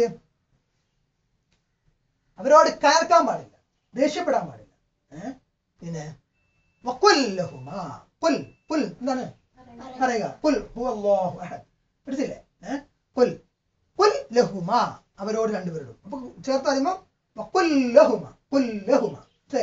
അവരോട് കയർക്കാൻ പാടില്ല ദേഷ്യപ്പെടാൻ പാടില്ല ഏഹ് പിന്നെ വഖുല്ലഹുമാ കുൽ കുൽ എന്താണ് പറയുക കുൽ ഹുവല്ലാഹു അഹദ് എടുത്തില്ലേ ഏഹ് കുൽ കുൽ ലഹുമാ അവരോട് രണ്ടുപേരോടും അപ്പൊ ചേർത്ത് പറയുമ്പോൾ വഖുൽ ലഹുമ കുൽ ലഹുമ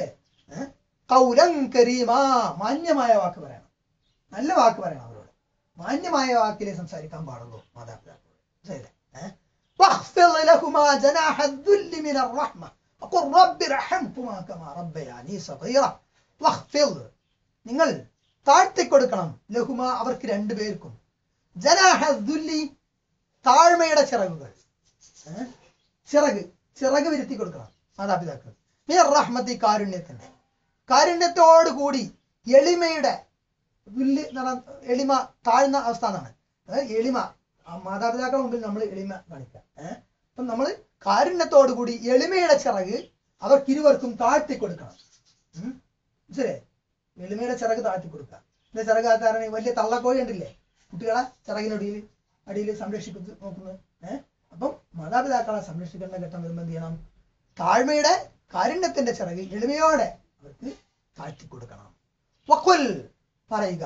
ഏഹ് കൗലം കരീമാ മാന്യമായ വാക്ക് പറയണം നല്ല വാക്ക് പറയണം അവരോട് മാന്യമായ വാക്കിലേ സംസാരിക്കാൻ പാടുള്ളൂ മാതാപിതാക്കളോട് ശരിയല്ലേ ഏഹ് واخفض لهما جناح الذل من الرحمة وقل رب ارحمهما كما ربياني صغيرا واخفض നിങ്ങൾ താഴ്ത്തിക്കൊടുക്കണം ലഹുമ അവർക്ക് രണ്ടുപേർക്കും ജനാഹ ദുല്ലി താഴ്മയുടെ ചിറകുകൾ ഏ? ചിറക് ചിറക് വിരുത്തി കൊടുക്കണം മാതാപിതാക്കൾ മിർ റഹ്മത്തി കാരുണ്യത്തിന്റെ കാരുണ്യത്തോടുകൂടി എളിമയുടെ ദുല്ല് എന്ന് പറഞ്ഞാൽ എളിമ താഴ്ന്ന അവസ്ഥ എന്നാണ് അതായത് എളിമ ആ മാതാപിതാക്കളുടെ മുമ്പിൽ നമ്മൾ എളിമ കാണിക്കുക ഏഹ് അപ്പം നമ്മൾ കാരുണ്യത്തോടുകൂടി എളിമയുടെ ചിറക് അവർക്ക് ഇരുവർക്കും താഴ്ത്തി കൊടുക്കണം ഉം. ശരി എളിമയുടെ ചിറക് താഴ്ത്തി കൊടുക്കുക ഇതിന്റെ ചിറക് താഴ്ത്താറാണ് വലിയ തള്ളക്കോഴി ഉണ്ടില്ലേ കുട്ടികളെ ചിറകിനടിയിൽ അടിയിൽ സംരക്ഷിക്കുന്നത് നോക്കുന്നത് ഏഹ് അപ്പം മാതാപിതാക്കളെ സംരക്ഷിക്കേണ്ട ഘട്ടം വരുമ്പോൾ എന്ത് ചെയ്യണം താഴ്മയുടെ കാരുണ്യത്തിന്റെ ചിറക് എളിമയോടെ അവർക്ക് താഴ്ത്തി കൊടുക്കണം വഖുൽ പറയുക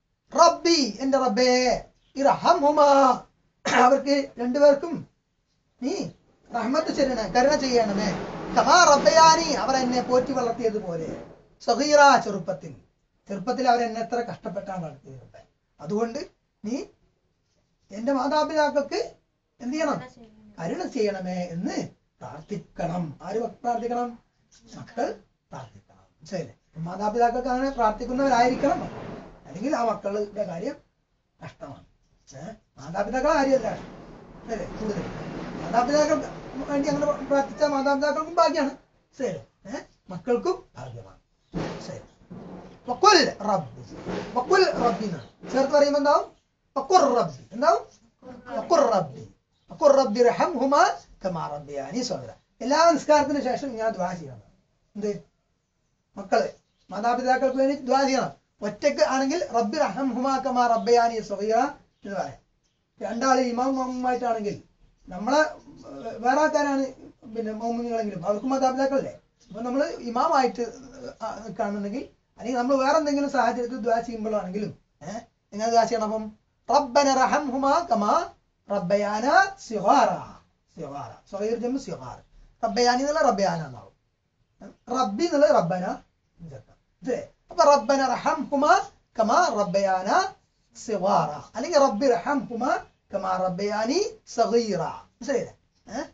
റബ്ബി എന്റെ റബ്ബേ ഇർഹംഹുമാ അവർക്ക് രണ്ടുപേർക്കും നീ റഹ്മത്ത് ചെയ്യണേ കരുണ ചെയ്യണമേ കമാ റബ്ബയാനി അവർ എന്നെ പോറ്റി വളർത്തിയതുപോലെ സഹീറ ചെറുപ്പത്തിൽ ചെറുപ്പത്തിൽ അവർ എന്നെ എത്ര കഷ്ടപ്പെട്ടാണ് വളർത്തിയത് അതുകൊണ്ട് നീ എന്റെ മാതാപിതാക്കൾക്ക് എന്ത് ചെയ്യണം കരുണ ചെയ്യണമേ എന്ന് പ്രാർത്ഥിക്കണം ആര് പ്രാർത്ഥിക്കണം മക്കൾ പ്രാർത്ഥിക്കണം ശരി മാതാപിതാക്കൾക്ക് അങ്ങനെ പ്രാർത്ഥിക്കുന്നവരായിരിക്കണം മക്കൾ. അല്ലെങ്കിൽ ആ മക്കളുടെ കാര്യം കഷ്ടമാണ് ഏഹ് മാതാപിതാക്കളെ കാര്യമല്ല അല്ലേ കൂടുതൽ മാതാപിതാക്കൾക്ക് വേണ്ടി അങ്ങനെ പ്രാർത്ഥിച്ച മാതാപിതാക്കൾക്കും ഭാഗ്യമാണ് ശരി ഏഹ് മക്കൾക്കും ഭാഗ്യമാണ് ശരി വക്കുൽ റബ്ബി വക്കുൽ റബ്ബി എന്നാണ് ചേർത്ത് പറയുമ്പോൾ എന്താവും വക്കുർ റബ്ബി എന്താവും വക്കുർ റബ്ബി വക്കുർ റബ്ബി റഹംഹുമ കമാ റബ്ബിയാനി സഹോദര എല്ലാ നിസ്കാരത്തിന് ശേഷം ഞാൻ ദ്വാ ചെയ്യണം എന്ത് മക്കള് മാതാപിതാക്കൾക്ക് വേണ്ടി ദ്വാ ചെയ്യണം ഒറ്റക്ക് ആണെങ്കിൽ റബ്ബി റഹംഹുമ കമാ റബ്ബയാനി സഹീറ എന്ന് പറയാം രണ്ടാള് ഇമാം മമ്മായിട്ടാണെങ്കിൽ നമ്മളെ ഏർ, വേറെ ആൾക്കാരാണ് പിന്നെ മോമിനികളെങ്കിലും അവർക്ക് മാതാപിതാക്കളല്ലേ അപ്പൊ നമ്മൾ ഇമാമായിട്ട് ആ, നിൽക്കുകയാണെന്നുണ്ടെങ്കിൽ അല്ലെങ്കിൽ നമ്മൾ വേറെ എന്തെങ്കിലും സാഹചര്യത്തിൽ ദ്വാ ചെയ്യുമ്പോഴാണെങ്കിലും ഏഹ് എങ്ങനെ ദ്വാ ചെയ്യണം അപ്പം റബ്ബന റഹംഹുമ കമാ റബ്ബയാന സിഗാറ സിഗാറ സഗീർ ജമ്മു സിഗാർ റബ്ബയാനി എന്നുള്ള റബ്ബയാന എന്നാവും റബ്ബി എന്നുള്ളത് റബ്ബന എന്ന് ചേർക്കാം. ഇല്ലേ? അപ്പൊ റബ്ബന റഹംഹുമ കമാ റബ്ബയാന സിഗാറ അല്ലെങ്കിൽ റബ്ബി റഹംഹുമ കമാ റബ്ബയാനി സഗീറ മനസ്സിലായില്ലേ ഏഹ്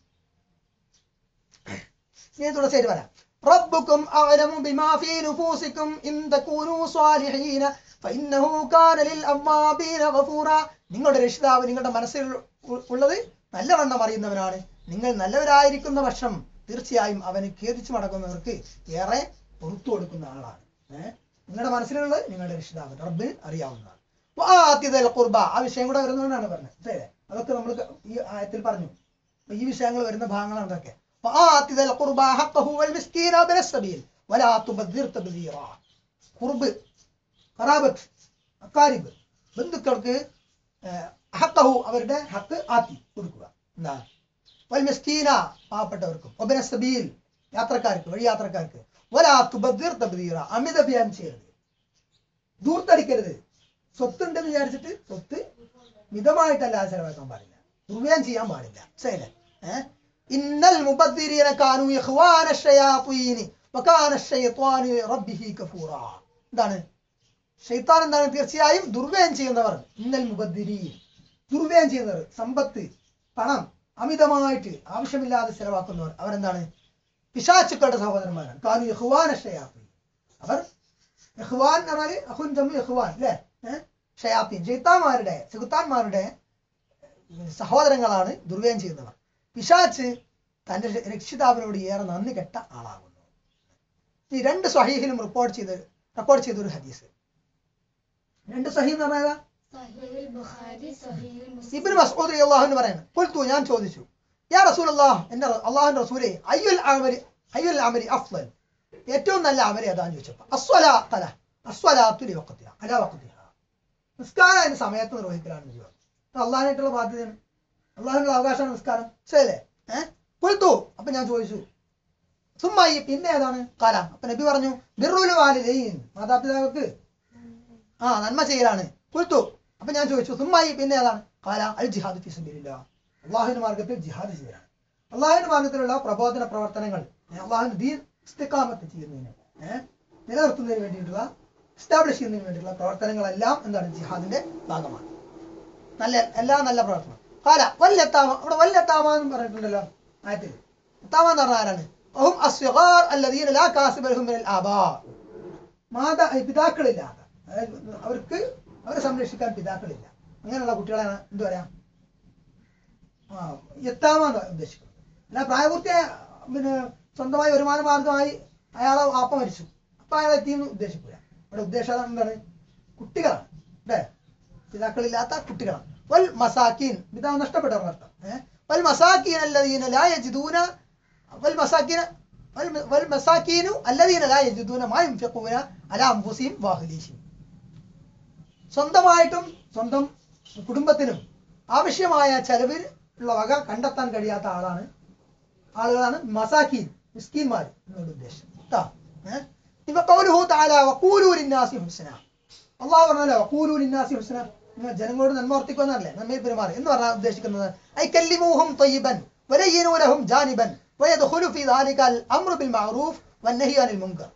ഇനി തുടർച്ചയായിട്ട് വരാം റബ്ബുക്കും അഅലമു ബിമാ ഫീ നുഫൂസിക്കും ഇൻ തകൂനൂ സ്വാലിഹീന ഫഇന്നഹു കാന ലിൽ അവ്വാബീന ഗഫൂറ നിങ്ങളുടെ രക്ഷിതാവ് നിങ്ങളുടെ മനസ്സിൽ ഉ- ഉള്ളത് നല്ലവണ്ണം അറിയുന്നവനാണ് നിങ്ങൾ നല്ലവരായിരിക്കുന്ന പക്ഷം തീർച്ചയായും അവന് ഖേദിച്ചു മടങ്ങുന്നവർക്ക് ഏറെ പുറത്തു കൊടുക്കുന്ന ആളാണ് ഏഹ് നിങ്ങളുടെ മനസ്സിലുള്ളത് നിങ്ങളുടെ രക്ഷിതാവ് റബ്ബിന് അറിയാവുന്നതാണ് വാത്തിദൽ ഖുർബ ആ വിഷയം കൂടെ വരുന്നതുകൊണ്ടാണ് പറഞ്ഞത് ശരി അതൊക്കെ നമ്മൾ ഈ ആയത്തിൽ പറഞ്ഞു അപ്പൊ ഈ വിഷയങ്ങൾ വരുന്ന ഭാഗങ്ങളാണ് ഇതൊക്കെ فآت ذا القربى حقه والمسكين وابن السبيل ولا تبذر تبذيرا ഖുർബ് ഖറാബത്ത് അക്കാരിബ് ബന്ധുക്കൾക്ക് ഏഹ്, ഹക്കഹു അവരുടെ ഹക്ക് ആത്തി കൊടുക്കുക എന്താ വൽ മിസ്കീന പാവപ്പെട്ടവർക്കും ഒബന സബീൽ യാത്രക്കാർക്ക് വഴി യാത്രക്കാർക്ക് വലാ തുബദ്ദിർ തബ്ദീറ അമിത വ്യയം ചെയ്യരുത് ദൂർത്തടിക്കരുത് സ്വത്തുണ്ടെന്ന് വിചാരിച്ചിട്ട് സ്വത്ത് മിതമായിട്ടല്ലാതെ ചെലവാക്കാൻ പാടില്ല ദുർവ്യയം ചെയ്യാൻ പാടില്ല ശരി ഏഹ് ഇന്നൽ മുബദ്ദിരീന കാനു ഇഖ്വാന ശയാത്തീനി വകാന ശൈത്വാനു റബ്ബിഹി കഫൂറ എന്താണ് ഷെയ്ത്താൻ എന്താണ് തീർച്ചയായും ദുർവ്യയം ചെയ്യുന്നവർ ഇന്നൽ മുബദ്ദിരീൻ ദുർവ്യയം ചെയ്യുന്നവർ സമ്പത്ത് പണം അമിതമായിട്ട് ആവശ്യമില്ലാതെ ചെലവാക്കുന്നവർ അവരെന്താണ് പിശാചുക്കളുടെ സഹോദരന്മാരാണ് കാനു ഇഖ്വാന ശയാത്തീൻ അവർ ഇഖ്വാൻ എന്ന് പറഞ്ഞാല് അഹുൻ ജമ്മു ഇഖ്വാൻ അല്ലേ ഏഹ് ഷയാത്തീൻ ഷെയ്ത്താന്മാരുടെ ചെകുത്താന്മാരുടെ സഹോദരങ്ങളാണ് ദുർവ്യയം ചെയ്യുന്നവർ പിശാച്ച് തന്റെ ര- രക്ഷിതാവിനോട് ഏറെ നന്ദി കെട്ട ആളാകുന്നു ഈ രണ്ട് സ്വഹീഹിലും റിപ്പോർട്ട് ചെയ്ത് റെക്കോർഡ് ചെയ്ത ഒരു ഹദീസ് രണ്ട് സഹീഹ് എന്ന് പറഞ്ഞാൽ സഹീഹുൽ ബുഖാരി സഹീഹുൽ മുസ്ലിം ഇബ്നു മസ്ഊദ് റളിയല്ലാഹു പറയുന്നു ഖുൽതു ഞാൻ ചോദിച്ചു യാ റസൂലല്ലാഹ് എന്റെ അള്ളാഹുവിന്റെ റസൂലേ അയ്യുൽ അമരി അയ്യുൽ അമരി അഫ്ളൽ ഏറ്റവും നല്ല അമരി ഏതാന്ന് ചോദിച്ചപ്പോൾ അസ്വലാ തല അസ്വലാത്തു ലി വഖത്തിഹ അലാ വഖത്തിഹ നിസ്കാരം അതിന് സമയത്ത് നിർവഹിക്കലാണ് ചെയ്യുക അള്ളാഹിനായിട്ടുള്ള ബാധ്യതയാണ് അള്ളാഹിനുള്ള അവകാശമാണ് നിസ്കാരം ശരിയല്ലേ ഏഹ് കൊഴുത്തു അപ്പൊ ഞാൻ ചോദിച്ചു സുമ്മായി പിന്നെ ഏതാണ് കാല അപ്പൊ നബി പറഞ്ഞു ബിറുലു വാലിദൈൻ മാതാപിതാക്കൾക്ക് ആ നന്മ ചെയ്യലാണ് കൊഴുത്തു അപ്പൊ ഞാൻ ചോദിച്ചു സുമ്മായി പിന്നെ ഏതാണ് കാല അൽ ജിഹാദ് ഫി സബീലില്ലാ അള്ളാഹുവിന്റെ മാർഗത്തിൽ ജിഹാദ് ചെയ്യലാണ് അള്ളാഹുവിന്റെ മാർഗത്തിലുള്ള പ്രബോധന പ്രവർത്തനങ്ങൾ ഏ, അള്ളാഹുവിന്റെ ദീൻ ഇസ്തിഖാമത്ത് ചെയ്യുന്നതിന് ഏഹ് നിലനിർത്തുന്നതിന് വേണ്ടിയിട്ടുള്ള എസ്റ്റാബ്ലിഷ് ചെയ്യുന്നതിന് വേണ്ടിയിട്ടുള്ള പ്രവർത്തനങ്ങളെല്ലാം എന്താണ് ജിഹാദിന്റെ ഭാഗമാണ് നല്ല എല്ലാ നല്ല പ്രവർത്തനം കാല വല്ലെത്താമ അവിടെ വല്ലെത്താമ എന്ന് പറഞ്ഞിട്ടുണ്ടല്ലോ ആയത്തിൽ എത്താമ എന്ന് പറഞ്ഞാൽ ആരാണ് അഹും അസ്വഗാർ അല്ലദീന ലാ കാസിബ ലഹും മിനൽ ആബാ മാതാ പിതാക്കളില്ലാത്ത അതായത് അവർക്ക് അവരെ സംരക്ഷിക്കാൻ പിതാക്കളില്ല അങ്ങനെയുള്ള കുട്ടികളാണ് എന്ത് പറയാ ആ എത്താമെന്ന് ഉദ്ദേശിക്കുന്നത് അല്ല പ്രായപൂർത്തിയായ പിന്നെ സ്വന്തമായി വരുമാന മാർഗമായി അയാളെ ആപ്പ മരിച്ചു അപ്പൊ അയാളെ എത്തിയെന്ന് ഉദ്ദേശിക്കില്ല അവിടെ ഉദ്ദേശം എന്താണ് കുട്ടികളാണ് അല്ലേ പിതാക്കളില്ലാത്ത കുട്ടികളാണ് വൽ മസാക്കീൻ പിതാവ് നഷ്ടപ്പെട്ടവർ അർത്ഥം ഏഹ് വൽ മസാക്കീൻ അല്ലദീന ലാ യജിദൂന വൽ മസാക്കീന വൽ- വൽ മസാക്കീനു അല്ലദീന ലാ യജിദൂന മാ യുൻഫിഖൂന അലാ അൻഫുസിഹിം വാഹ്ലീഹിം സ്വന്തമായിട്ടും സ്വന്തം കുടുംബത്തിനും ആവശ്യമായ ചെലവിൽ ഉള്ള വക കണ്ടെത്താൻ കഴിയാത്ത ആളാണ് ആളുകളാണ് മസാക്കീൻ മിസ്കീന്മാർ എന്നോട് ഉദ്ദേശം കേട്ടോ ഏഹ് ഇപ്പൊ കൗലുഹു താല വക്കൂലൂ ലിന്നാസി ഹുസ്ന അള്ളാഹു പറഞ്ഞല്ലോ വക്കൂലൂ ലിന്നാസി ഹുസ്ന നിങ്ങൾ ജനങ്ങളോട് നന്മ വർത്തിക്കുമെന്നല്ലേ നന്മയിൽ പെരുമാറി എന്ന് പറഞ്ഞാൽ ഉദ്ദേശിക്കുന്നത് ഐ കല്ലിമൂഹും തൊയ്യിബൻ വലയ്യനൂ ലഹും ജാനിബൻ ويدخل في ذلك الأمر بالمعروف والنهي عن المنكر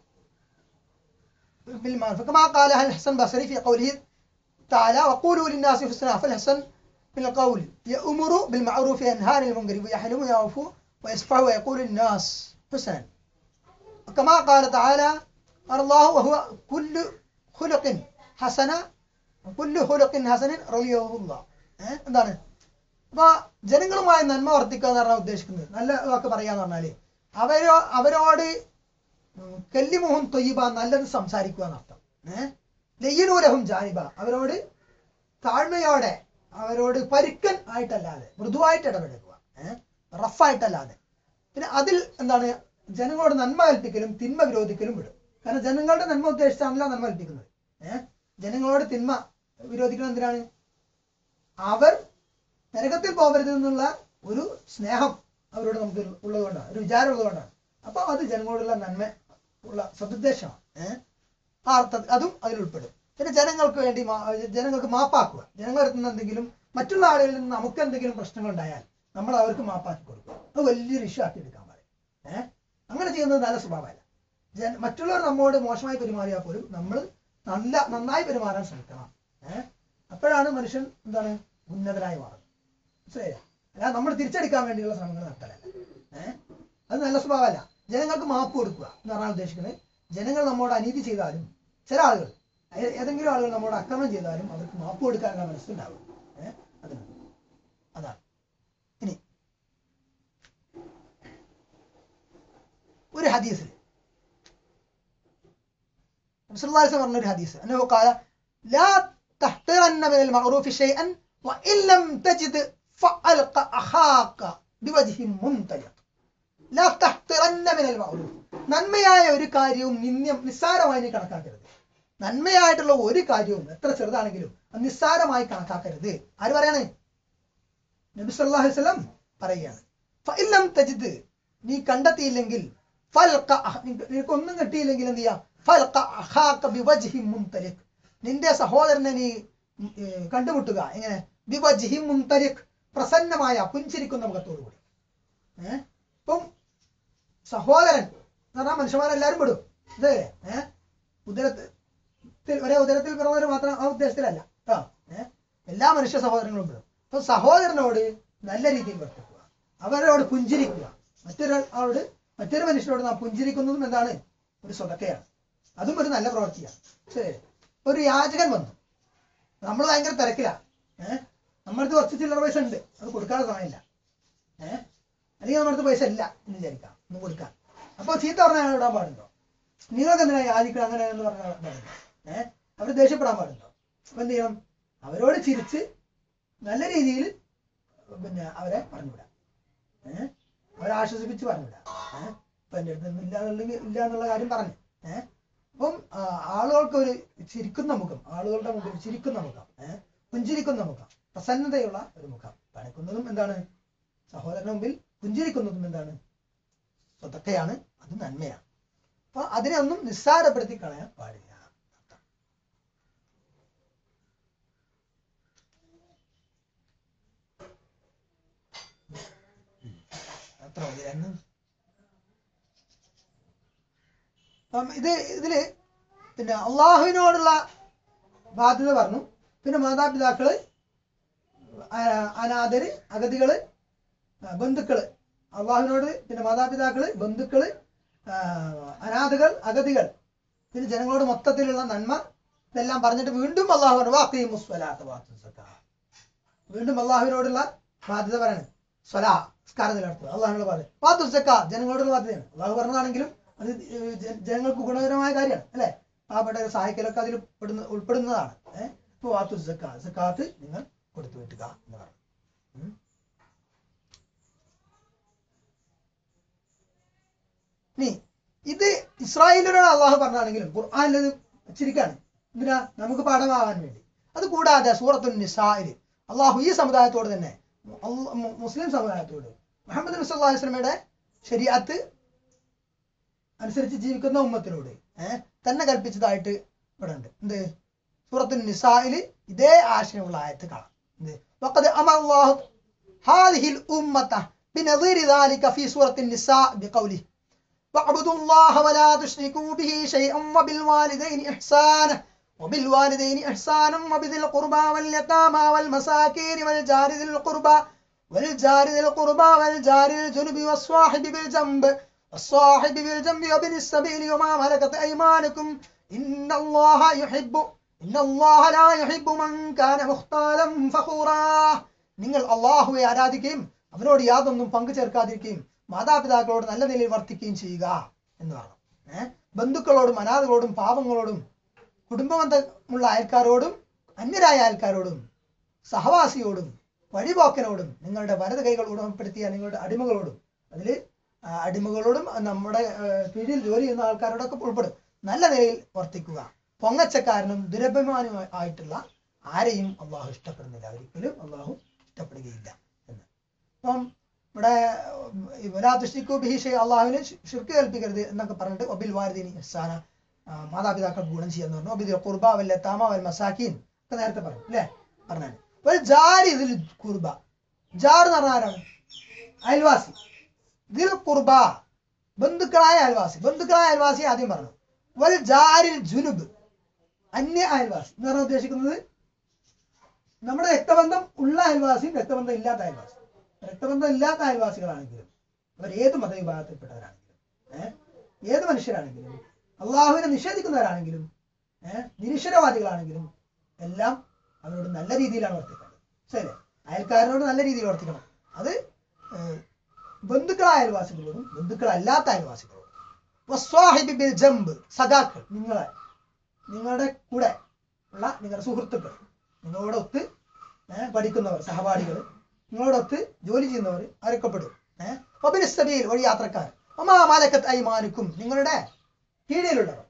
بالمعروف كما قالها الحسن البصري في قوله تعالى وقولوا للناس حسنا فالحسن من القول يأمر بالمعروف وينهى عن المنكر ويحلم ويعفو ويصفح ويقول للناس حسنا كما قال تعالى قال الله وهو كل خلق حسنة وكل خلق حسن رضيه الله ഏഹ് എന്താണ് അപ്പൊ ജനങ്ങളുമായി നന്മ വർത്തിക്കുക എന്ന് പറഞ്ഞാൽ ഉദ്ദേശിക്കുന്നത് നല്ല വാക്ക് പറയാന്ന് പറഞ്ഞാല് അവരോ അവരോട് കല്ലിമുഹം തൊയ്യബ നല്ലത് സംസാരിക്കുക എന്നർത്ഥം ഏഹ് ലയ്യനൂലഹും ജാനിബ അവരോട് താഴ്മയോടെ അവരോട് പരുക്കൻ ആയിട്ടല്ലാതെ മൃദുവായിട്ട് ഇടപെടുക ഏഹ് റഫായിട്ടല്ലാതെ പിന്നെ അതിൽ എന്താണ് ജനങ്ങളോട് നന്മ കൽപ്പിക്കലും തിന്മ വിരോധിക്കലും വിടും കാരണം ജനങ്ങളുടെ നന്മ ഉദ്ദേശിച്ചാണല്ലോ നന്മ കൽപ്പിക്കുന്നത് ഏഹ് ജനങ്ങളോട് തിന്മ വിരോധിക്കുന്നത് എന്തിനാണ് അവർ നരകത്തിൽ പോകരുത് എന്നുള്ള ഒരു സ്നേഹം അവരോട് നമുക്ക് ഉള്ളതുകൊണ്ടാണ് ഒരു വിചാരം ഉള്ളതുകൊണ്ടാണ് അപ്പൊ അത് ജനങ്ങളോടുള്ള നന്മ ഉള്ള സതുദ്ദേശമാണ് ഏഹ് ആ അർത്ഥത്തിൽ അതും അതിൽ ഉൾപ്പെടും പിന്നെ ജനങ്ങൾക്ക് വേണ്ടി മാ- ജനങ്ങൾക്ക് മാപ്പാക്കുക ജനങ്ങളുടെ അടുത്ത് നിന്ന് എന്തെങ്കിലും മറ്റുള്ള ആളുകളിൽ നിന്ന് നമുക്ക് എന്തെങ്കിലും പ്രശ്നങ്ങൾ ഉണ്ടായാൽ നമ്മൾ അവർക്ക് മാപ്പാക്കി കൊടുക്കുക അത് വലിയൊരു ഇഷ്യൂ ആക്കി എടുക്കാൻ പറയും ഏഹ് അങ്ങനെ ചെയ്യുന്നത് നല്ല സ്വഭാവമല്ല ജന മറ്റുള്ളവർ നമ്മോട് മോശമായി പെരുമാറിയാൽ പോലും നമ്മൾ നല്ല നന്നായി പെരുമാറാൻ ശ്രമിക്കണം ഏഹ് അപ്പോഴാണ് മനുഷ്യൻ എന്താണ് ഉന്നതനായി മാറുന്നത് മനസ്സിലായില്ലേ അല്ലാതെ നമ്മൾ തിരിച്ചടിക്കാൻ വേണ്ടിയുള്ള ശ്രമങ്ങൾ നടത്തലല്ല ഏഹ് അത് നല്ല സ്വഭാവമല്ല ജനങ്ങൾക്ക് മാപ്പ് കൊടുക്കുക എന്ന് പറഞ്ഞാൽ ഉദ്ദേശിക്കുന്നത് ജനങ്ങൾ നമ്മോട് അനീതി ചെയ്താലും ചില ആളുകൾ ഏ- ഏതെങ്കിലും ആളുകൾ നമ്മോട് അക്രമം ചെയ്താലും അവർക്ക് മാപ്പ് കൊടുക്കാനുള്ള മനസ്സുണ്ടാവും ഏഹ് അതിന് അതാണ് ഇനി ഒരു ഹദീസിൽ റസൂലുള്ളാഹി സ്വല്ലല്ലാഹു പറഞ്ഞ ഒരു ഹദീസ് അന്നഹു ഖാല ലാ തഹ്തിറന്ന മിനൽ മഅറൂഫി ഷൈഅൻ വഇൻ ലം തജിദ് ഫഅൽഖ അഖാക ബിവജ്ഹി മുൻതലിഖ് ലാ തഹ്തിറന്ന മിനൽ മഅറൂഫ് നന്മയായ ഒരു കാര്യവും നിന്യം നിസ്സാരമായി നീ കണക്കാക്കരുത് നന്മയായിട്ടുള്ള ഒരു കാര്യവും എത്ര ചെറുതാണെങ്കിലും അത് നിസ്സാരമായി കണക്കാക്കരുത് ആര് പറയാണ് നബി സല്ലല്ലാഹു അലൈഹി വസല്ലം പറയുകയാണ് ഫഇൻ ലം തജിദ് നീ കണ്ടെത്തിയില്ലെങ്കിൽ ഫൽഖ അഹ് നിനക്ക് നിനക്കൊന്നും കിട്ടിയില്ലെങ്കിൽ എന്ത് ചെയ്യാം ഫൽഖ അഖാക ബിവജ്ഹി മുൻതലിഖ് നിന്റെ സഹോദരനെ നീ ഉം, ഏ, കണ്ടുമുട്ടുക എങ്ങനെ ബിവജ്ഹി മുൻതലിഖ് പ്രസന്നമായ പുഞ്ചിരിക്കുന്ന മുഖത്തോടു കൂടി ഏഹ് ഇപ്പം സഹോദരൻ എന്ന് പറഞ്ഞാൽ മനുഷ്യന്മാരെല്ലാരും പെടും ഇതേ ഏഹ് ഉദരത്തിൽ ഒരേ ഉദരത്തിൽ പിറന്നവർ മാത്രം ആ ഉദ്ദേശത്തിലല്ല കേട്ടോ ഏഹ് എല്ലാ മനുഷ്യ സഹോദരങ്ങളും പെടും അപ്പൊ സഹോദരനോട് നല്ല രീതിയിൽ വർത്തിക്കുക അവരോട് പുഞ്ചിരിക്കുക മറ്റൊരാളോട് മറ്റൊരു മനുഷ്യരോട് നാം പുഞ്ചിരിക്കുന്നതും എന്താണ് ഒരു സ്വതക്കയാണ് അതും ഒരു നല്ല പ്രവൃത്തിയാണ് ശരി ഒരു യാചകൻ വന്നു നമ്മൾ ഭയങ്കര തിരക്കിലാണ് ഏഹ് നമ്മളടുത്ത് കുറച്ച് ചില്ലറ പൈസ ഉണ്ട് അത് കൊടുക്കാനുള്ള സമയമില്ല ഏഹ് അല്ലെങ്കിൽ നമ്മുടെ അടുത്ത് പൈസ ഇല്ല എന്ന് വിചാരിക്കാം ഒന്ന് കൊടുക്കാൻ അപ്പൊ ചീത്ത പറഞ്ഞാൽ ഇടാൻ പാടുണ്ടോ നിങ്ങൾക്ക് എന്തിനാ യാചിക്കണം അങ്ങനെ എന്ന് പറഞ്ഞാൽ പാടുണ്ടോ ഏഹ് അവർ ദേഷ്യപ്പെടാൻ പാടുണ്ടോ അപ്പൊ എന്ത് ചെയ്യണം അവരോട് ചിരിച്ച് നല്ല രീതിയിൽ പിന്നെ അവരെ പറഞ്ഞുവിടാം ഏഹ് അവരെ ആശ്വസിപ്പിച്ച് പറഞ്ഞുവിടാം ഏഹ് ഇപ്പൊ എൻ്റെ അടുത്ത് ഇല്ല എന്നുണ്ടെങ്കിൽ ഇല്ല എന്നുള്ള കാര്യം പറഞ്ഞു ഏഹ് അപ്പം ആ, ആളുകൾക്ക് ഒരു ചിരിക്കുന്ന മുഖം ആളുകളുടെ മുഖം ചിരിക്കുന്ന മുഖം ഏഹ് പുഞ്ചിരിക്കുന്ന മുഖം പ്രസന്നതയുള്ള ഒരു മുഖം കാണിക്കുന്നതും എന്താണ് സഹോദരന് മുമ്പിൽ പുഞ്ചിരിക്കുന്നതും എന്താണ് സ്വതക്കയാണ് അത് നന്മയാണ് അപ്പൊ അതിനെ ഒന്നും നിസ്സാരപ്പെടുത്തി കളയാൻ പാടില്ല അത്ര മതിയായിരുന്നു അപ്പം ഇത് ഇതില് പിന്നെ അള്ളാഹുവിനോടുള്ള ബാധ്യത പറഞ്ഞു പിന്നെ മാതാപിതാക്കള് ആ- അനാഥര് അഗതികള് ആ, ബന്ധുക്കള് അള്ളാഹുവിനോട് പിന്നെ മാതാപിതാക്കള് ബന്ധുക്കള് ആ, അനാഥകൾ അഗതികൾ പിന്നെ ജനങ്ങളോട് മൊത്തത്തിലുള്ള നന്മ ഇതെല്ലാം പറഞ്ഞിട്ട് വീണ്ടും അള്ളാഹു പറഞ്ഞു വാക്കി മുസ്വലാത്ത വാത്തു സക്കാ വീണ്ടും അള്ളാഹുവിനോടുള്ള ബാധ്യത പറയാണ് സ്വലാ സ്കാരത്തിൽ നടത്തുക അള്ളാഹിനോട് ബാധ്യത വാത്തു സക്ക ജനങ്ങളോടുള്ള ബാധ്യതയാണ് അള്ളാഹു പറഞ്ഞതാണെങ്കിലും അത് ജ- ജനങ്ങൾക്ക് ഗുണകരമായ കാര്യമാണ് അല്ലെ പാവപ്പെട്ടവരെ സഹായിക്കലൊക്കെ അതിൽ പെടുന്ന ഉൾപ്പെടുന്നതാണ് ഏഹ് ഇപ്പൊ വാത്തു സക്ക സക്കാത്ത് നിങ്ങൾ കൊടുത്തു വിട്ടുക എന്ന് പറഞ്ഞു ഉം. ഇനി ഇത് ഇസ്രായേലിനോട് അള്ളാഹു പറഞ്ഞാണെങ്കിലും ഖുർആാനിൽ ഇത് വെച്ചിരിക്കാണ് എന്തിനാ നമുക്ക് പാഠമാവാൻ വേണ്ടി അത് കൂടാതെ സൂറത്തുൽ നിസായിൽ അള്ളാഹു ഈ സമുദായത്തോട് തന്നെ അള്ള- മു- മുസ്ലിം സമുദായത്തോട് മുഹമ്മദ് നബി സല്ലല്ലാഹു അലൈഹി വസല്ലമയുടെ ശരീഅത്ത് അനുസരിച്ച് ജീവിക്കുന്ന ഉമ്മത്തിനോട് ഏഹ് തന്നെ കൽപ്പിച്ചതായിട്ട് ഇവിടെ ഉണ്ട് എന്ത് സൂറത്തുൽ നിസായിൽ ഇതേ ആശയമുള്ള ആയത്ത് കാണാം എന്ത് വഖദ് അമറല്ലാഹു ഹാദിഹിൽ ഉമ്മത ബിനദീരി ذلك في سورة النساء بقوله واعبدوا الله ولا تشركوا به شيئا وبالوالدين إحسانا وبالوالدين إحسانا وبذي القربى واليتامى والمساكين والجار ذي القربى والجار ذي القربى والجار الجنب والصاحب بالجنب والصاحب بالجنب وابن السبيل وما ملكت أيمانكم إن الله يحب إن الله لا يحب من كان مختالا فخورا നിങ്ങൾ അള്ളാഹുവെ ആരാധിക്കുകയും അവനോട് യാതൊന്നും പങ്കു ചേർക്കാതിരിക്കുകയും മാതാപിതാക്കളോട് നല്ല നിലയിൽ വർത്തിക്കുകയും ചെയ്യുക എന്ന് പറഞ്ഞു ഏഹ് ബന്ധുക്കളോടും അനാഥകളോടും പാവങ്ങളോടും കുടുംബബന്ധമുള്ള അയൽക്കാരോടും അന്യരായ അയൽക്കാരോടും സഹവാസിയോടും വഴിപോക്കനോടും നിങ്ങളുടെ വലത് കൈകൾ ഉടമപ്പെടുത്തിയ നിങ്ങളുടെ അടിമകളോടും അതിൽ അടിമകളോടും നമ്മുടെ ആ, കീഴിൽ ജോലി ചെയ്യുന്ന ആൾക്കാരോടൊക്കെ ഉൾപ്പെടും നല്ല നിലയിൽ വർത്തിക്കുക പൊങ്ങച്ചക്കാരനും ദുരഭിമാനുമായി ആയിട്ടുള്ള ആരെയും അള്ളാഹു ഇഷ്ടപ്പെടുന്നില്ല ഒരിക്കലും അള്ളാഹു ഇഷ്ടപ്പെടുകയില്ല എന്ന് അപ്പം ഇവിടെ വലാതുഷ്ടിക്കു ബിഹിഷെ അള്ളാഹുവിന് ഷിർക്ക് കൽപ്പിക്കരുത് എന്നൊക്കെ പറഞ്ഞിട്ട് ഒബിൽ വാരിദിനി ഇഹ്സാന ആ, മാതാപിതാക്കൾക്ക് ഗുണം ചെയ്യാന്ന് പറഞ്ഞു ഒബിദിൽ കുർബ വല്ല താമ വൽ മസാക്കീൻ ഒക്കെ നേരത്തെ പറഞ്ഞു അല്ലേ പറഞ്ഞാൽ ഒരു ജാരി ഇതിൽ കുർബ ജാർ എന്ന് പറഞ്ഞാൽ ആരാണ് അയൽവാസി ദിൽ കുർബ ബന്ധുക്കളായ അയൽവാസി ബന്ധുക്കളായ അയൽവാസി ആദ്യം പറഞ്ഞു വൽ ജാരിൽ ജുനുബ് അന്യ അയൽവാസി എന്ന് പറഞ്ഞാൽ ഉദ്ദേശിക്കുന്നത് നമ്മുടെ രക്തബന്ധം ഉള്ള അയൽവാസിയും രക്തബന്ധം ഇല്ലാത്ത അയൽവാസി രക്തബന്ധം ഇല്ലാത്ത അയൽവാസികളാണെങ്കിലും അവർ ഏത് മതവിഭാഗത്തിൽപ്പെട്ടവരാണെങ്കിലും ഏഹ് ഏത് മനുഷ്യരാണെങ്കിലും അള്ളാഹുവിനെ നിഷേധിക്കുന്നവരാണെങ്കിലും ഏഹ് നിരീശ്വരവാദികളാണെങ്കിലും എല്ലാം അവരോട് നല്ല രീതിയിലാണ് വർത്തിക്കേണ്ടത് ശരി അയൽക്കാരനോട് നല്ല രീതിയിൽ വർത്തിക്കണം അത് ഏഹ്, ബന്ധുക്കളായ അയൽവാസികളോടും ബന്ധുക്കളല്ലാത്ത അയൽവാസികളോടും വസ്വാഹിബി ബിൽ ജംബ് സഖാക്കൾ നിങ്ങളെ നിങ്ങളുടെ കൂടെ ഉള്ള നിങ്ങളുടെ സുഹൃത്തുക്കൾ നിങ്ങളോടൊത്ത് ഏഹ്, പഠിക്കുന്നവർ സഹപാഠികൾ നിങ്ങളോടൊത്ത് ജോലി ചെയ്യുന്നവർ അവരൊക്കെ പെടും ഏഹ് ഒബിനിസ്തബിയിൽ വഴി യാത്രക്കാർ ഒമാ മാലക്കത്ത് ഐമാനുക്കും നിങ്ങളുടെ കീഴിലുള്ളവർ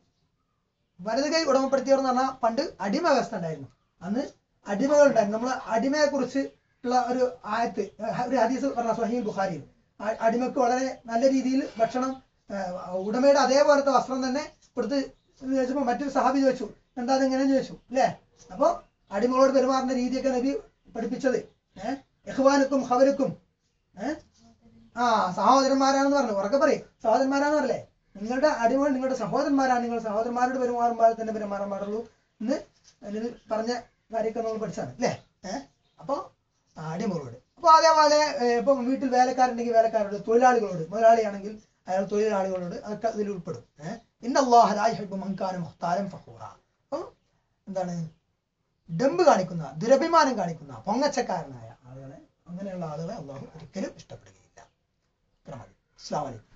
വലത് കൈ ഉടമപ്പെടുത്തിയവർ എന്ന് പറഞ്ഞാൽ പണ്ട് അടിമ വ്യവസ്ഥ ഉണ്ടായിരുന്നു അന്ന് അടിമകൾ ഉണ്ടായിരുന്നു നമ്മൾ അടിമയെ കുറിച്ച് ഉള്ള ഒരു ആയത്ത് ഏഹ് ഒരു ഹദീസ് പറഞ്ഞ സ്വഹീൽ ബുഖാരിയിൽ ആ അടിമക്ക് വളരെ നല്ല രീതിയിൽ ഭക്ഷണം ഏഹ് ഉടമയുടെ അതേപോലത്തെ വസ്ത്രം തന്നെ കൊടുത്ത് ചോദിച്ചപ്പോൾ മറ്റൊരു സഹാബി ചോദിച്ചു എന്താ അതെങ്ങനെയെന്ന് ചോദിച്ചു അല്ലേ അപ്പൊ അടിമകളോട് പെരുമാറുന്ന രീതിയൊക്കെ നബി പഠിപ്പിച്ചത് ഏഹ് യഹ്വാനുക്കും ഹവരുക്കും ഏഹ് ആ സഹോദരന്മാരാണെന്ന് പറഞ്ഞു ഉറക്കെ പറയും സഹോദരന്മാരാന്ന് പറഞ്ഞേ നിങ്ങളുടെ അടിമകൾ നിങ്ങളുടെ സഹോദരന്മാരാണ് നിങ്ങൾ സഹോദരന്മാരോട് പെരുമാറുമ്പോൾ തന്നെ പെരുമാറാൻ പാടുള്ളൂ എന്ന് അതിൽ പറഞ്ഞ കാര്യമൊക്കെ നമ്മൾ പഠിച്ചാണ് അല്ലേ ഏഹ് അപ്പൊ ആ, അടിമകളോട് അപ്പൊ അതേപോലെ ഏഹ്, ഇപ്പം വീട്ടിൽ വേലക്കാരുണ്ടെങ്കിൽ വേലക്കാരോട് തൊഴിലാളികളോട് മുതലാളിയാണെങ്കിൽ അയാൾ തൊഴിലാളികളോട് അതൊക്കെ ഇതിൽ ഉൾപ്പെടും ഏഹ് ഇന്നല്ലാഹും മുഖ്താരം ഫഹൂറ അപ്പം എന്താണ് ഡംബ് കാണിക്കുന്ന ദുരഭിമാനം കാണിക്കുന്ന പൊങ്ങച്ചക്കാരനായ ആളുകളെ അങ്ങനെയുള്ള ആളുകളെ അള്ളാഹു ഒരിക്കലും ഇഷ്ടപ്പെടുകയില്ല ഇത്ര മതി അസ്സാം വലൈക്കും